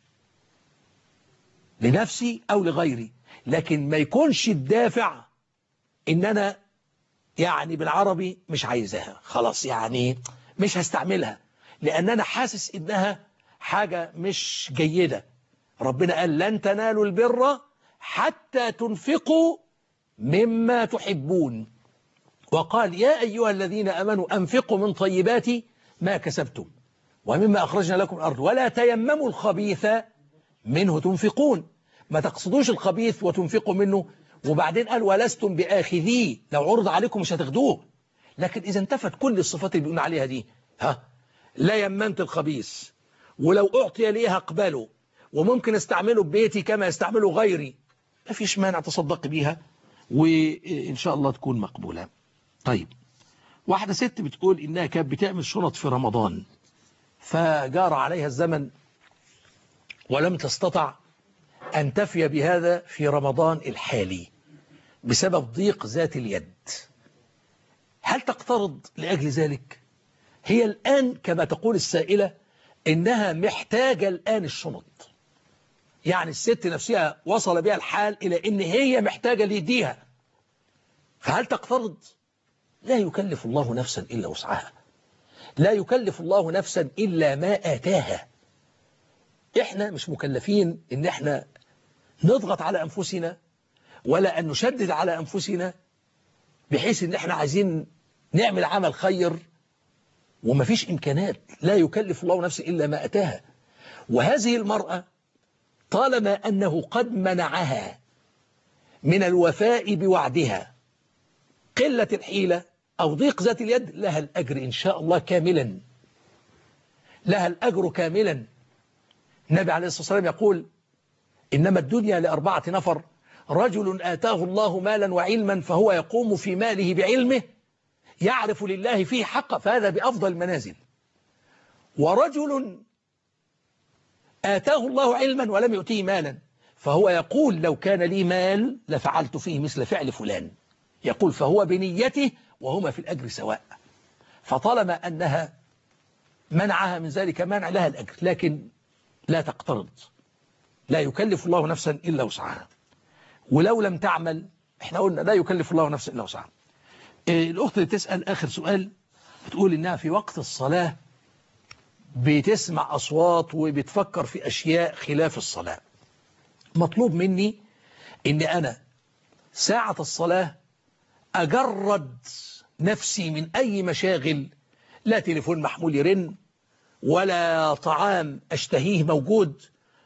لنفسي أو لغيري لكن ما يكونش الدافع ان انا يعني بالعربي مش عايزاها خلاص يعني مش هستعملها لان انا حاسس انها حاجة مش جيدة ربنا قال لن تنالوا البر حتى تنفقوا مما تحبون وقال يا أيها الذين أمنوا أنفقوا من طيبات ما كسبتم ومما أخرجنا لكم الأرض ولا تيمموا الخبيث منه تنفقون ما تقصدوش الخبيث وتنفقوا منه وبعدين قال ولستم بآخذيه لو عرض عليكم مش هتاخدوه لكن إذا انتفت كل الصفات اللي بيقولون عليها دي ها لا يمنت الخبيث ولو أعطي لي هقبله وممكن استعمله ببيتي كما يستعمله غيري ما فيش مانع تصدق بيها وإن شاء الله تكون مقبولة طيب واحدة ست بتقول إنها كانت بتعمل شنط في رمضان فجار عليها الزمن ولم تستطع أن تفي بهذا في رمضان الحالي بسبب ضيق ذات اليد هل تقترض لأجل ذلك؟ هي الآن كما تقول السائلة إنها محتاجة الآن الشنط يعني الست نفسها وصل بها الحال إلى إن هي محتاجة ليديها فهل تقترض؟ لا يكلف الله نفسا إلا وسعها لا يكلف الله نفسا إلا ما آتاها إحنا مش مكلفين إن إحنا نضغط على أنفسنا ولا أن نشدد على أنفسنا بحيث إن إحنا عايزين نعمل عمل خير ومفيش إمكانات لا يكلف الله نفسا إلا ما أتاها وهذه المرأة طالما أنه قد منعها من الوفاء بوعدها قلة الحيلة أو ضيق ذات اليد لها الأجر إن شاء الله كاملا لها الأجر كاملا النبي عليه الصلاة والسلام يقول إنما الدنيا لأربعة نفر رجل آتاه الله مالا وعلما فهو يقوم في ماله بعلمه يعرف لله فيه حق فهذا بأفضل المنازل ورجل آتاه الله علما ولم يؤتيه مالا فهو يقول لو كان لي مال لفعلت فيه مثل فعل فلان يقول فهو بنيته وهما في الأجر سواء فطالما أنها منعها من ذلك منع لها الأجر لكن لا تقترض لا يكلف الله نفسا إلا وسعها ولو لم تعمل احنا قلنا لا يكلف الله نفسا إلا وسعها إيه الأخت اللي تسأل آخر سؤال بتقول إنها في وقت الصلاة بتسمع أصوات وبتفكر في أشياء خلاف الصلاة مطلوب مني إن أنا ساعة الصلاة أجرد نفسي من أي مشاغل لا تليفون محمول يرن ولا طعام أشتهيه موجود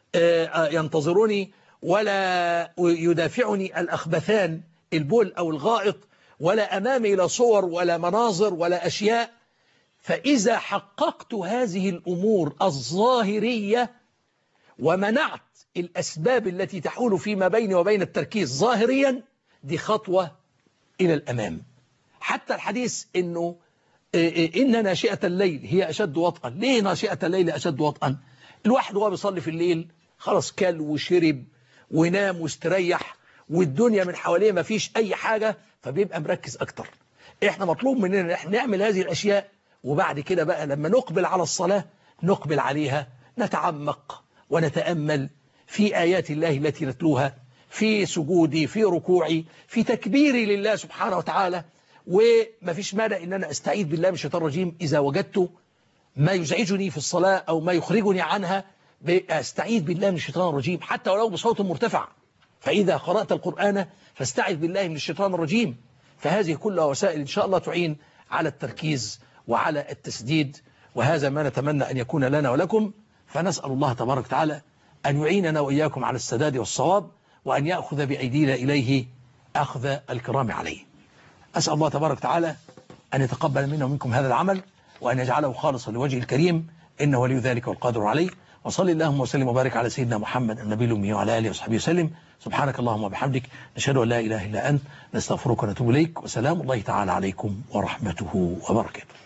ينتظرني ولا يدافعني الأخبثان البول أو الغائط ولا أمامي لا صور ولا مناظر ولا أشياء فإذا حققت هذه الأمور الظاهرية ومنعت الأسباب التي تحول فيما بيني وبين التركيز ظاهريا دي خطوة إلى الأمام حتى الحديث إنه إن ناشئة الليل هي أشد وطئا ليه ناشئة الليل أشد وطئا الواحد وهو بيصلي في الليل خلاص كل وشرب ونام واستريح والدنيا من حواليه ما فيش أي حاجة فبيبقى مركز أكتر إحنا مطلوب مننا إن إحنا نعمل هذه الأشياء وبعد كده بقى لما نقبل على الصلاة نقبل عليها نتعمق ونتأمل في آيات الله التي نتلوها في سجودي في ركوعي في تكبيري لله سبحانه وتعالى وما فيش مانع ان انا استعيذ بالله من الشيطان الرجيم اذا وجدت ما يزعجني في الصلاة او ما يخرجني عنها استعيذ بالله من الشيطان الرجيم حتى ولو بصوت مرتفع فاذا قرأت القرآن فاستعذ بالله من الشيطان الرجيم فهذه كلها وسائل ان شاء الله تعين على التركيز وعلى التسديد وهذا ما نتمنى ان يكون لنا ولكم فنسأل الله تبارك وتعالى أن يعيننا وإياكم على السداد والصواب وأن يأخذ بأيدينا إليه أخذ الكرام عليه أسأل الله تبارك وتعالى أن يتقبل منا ومنكم هذا العمل وأن يجعله خالصا لوجه الكريم إنه ولي ذلك والقادر عليه وصلي اللهم وسلم وبارك على سيدنا محمد النبي الأمي وعلى آله وصحبه وسلم سبحانك اللهم وبحمدك نشهد أن لا إله إلا أنت نستغفرك ونتوب إليك وسلام الله تعالى عليكم ورحمته وبركاته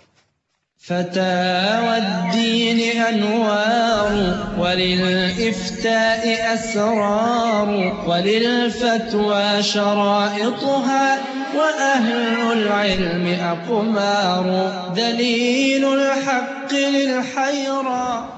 فتاوى الدين أنوار وللإفتاء أسرار وللفتوى شرائطها وأهل العلم أقمار دليل الحق للحيرى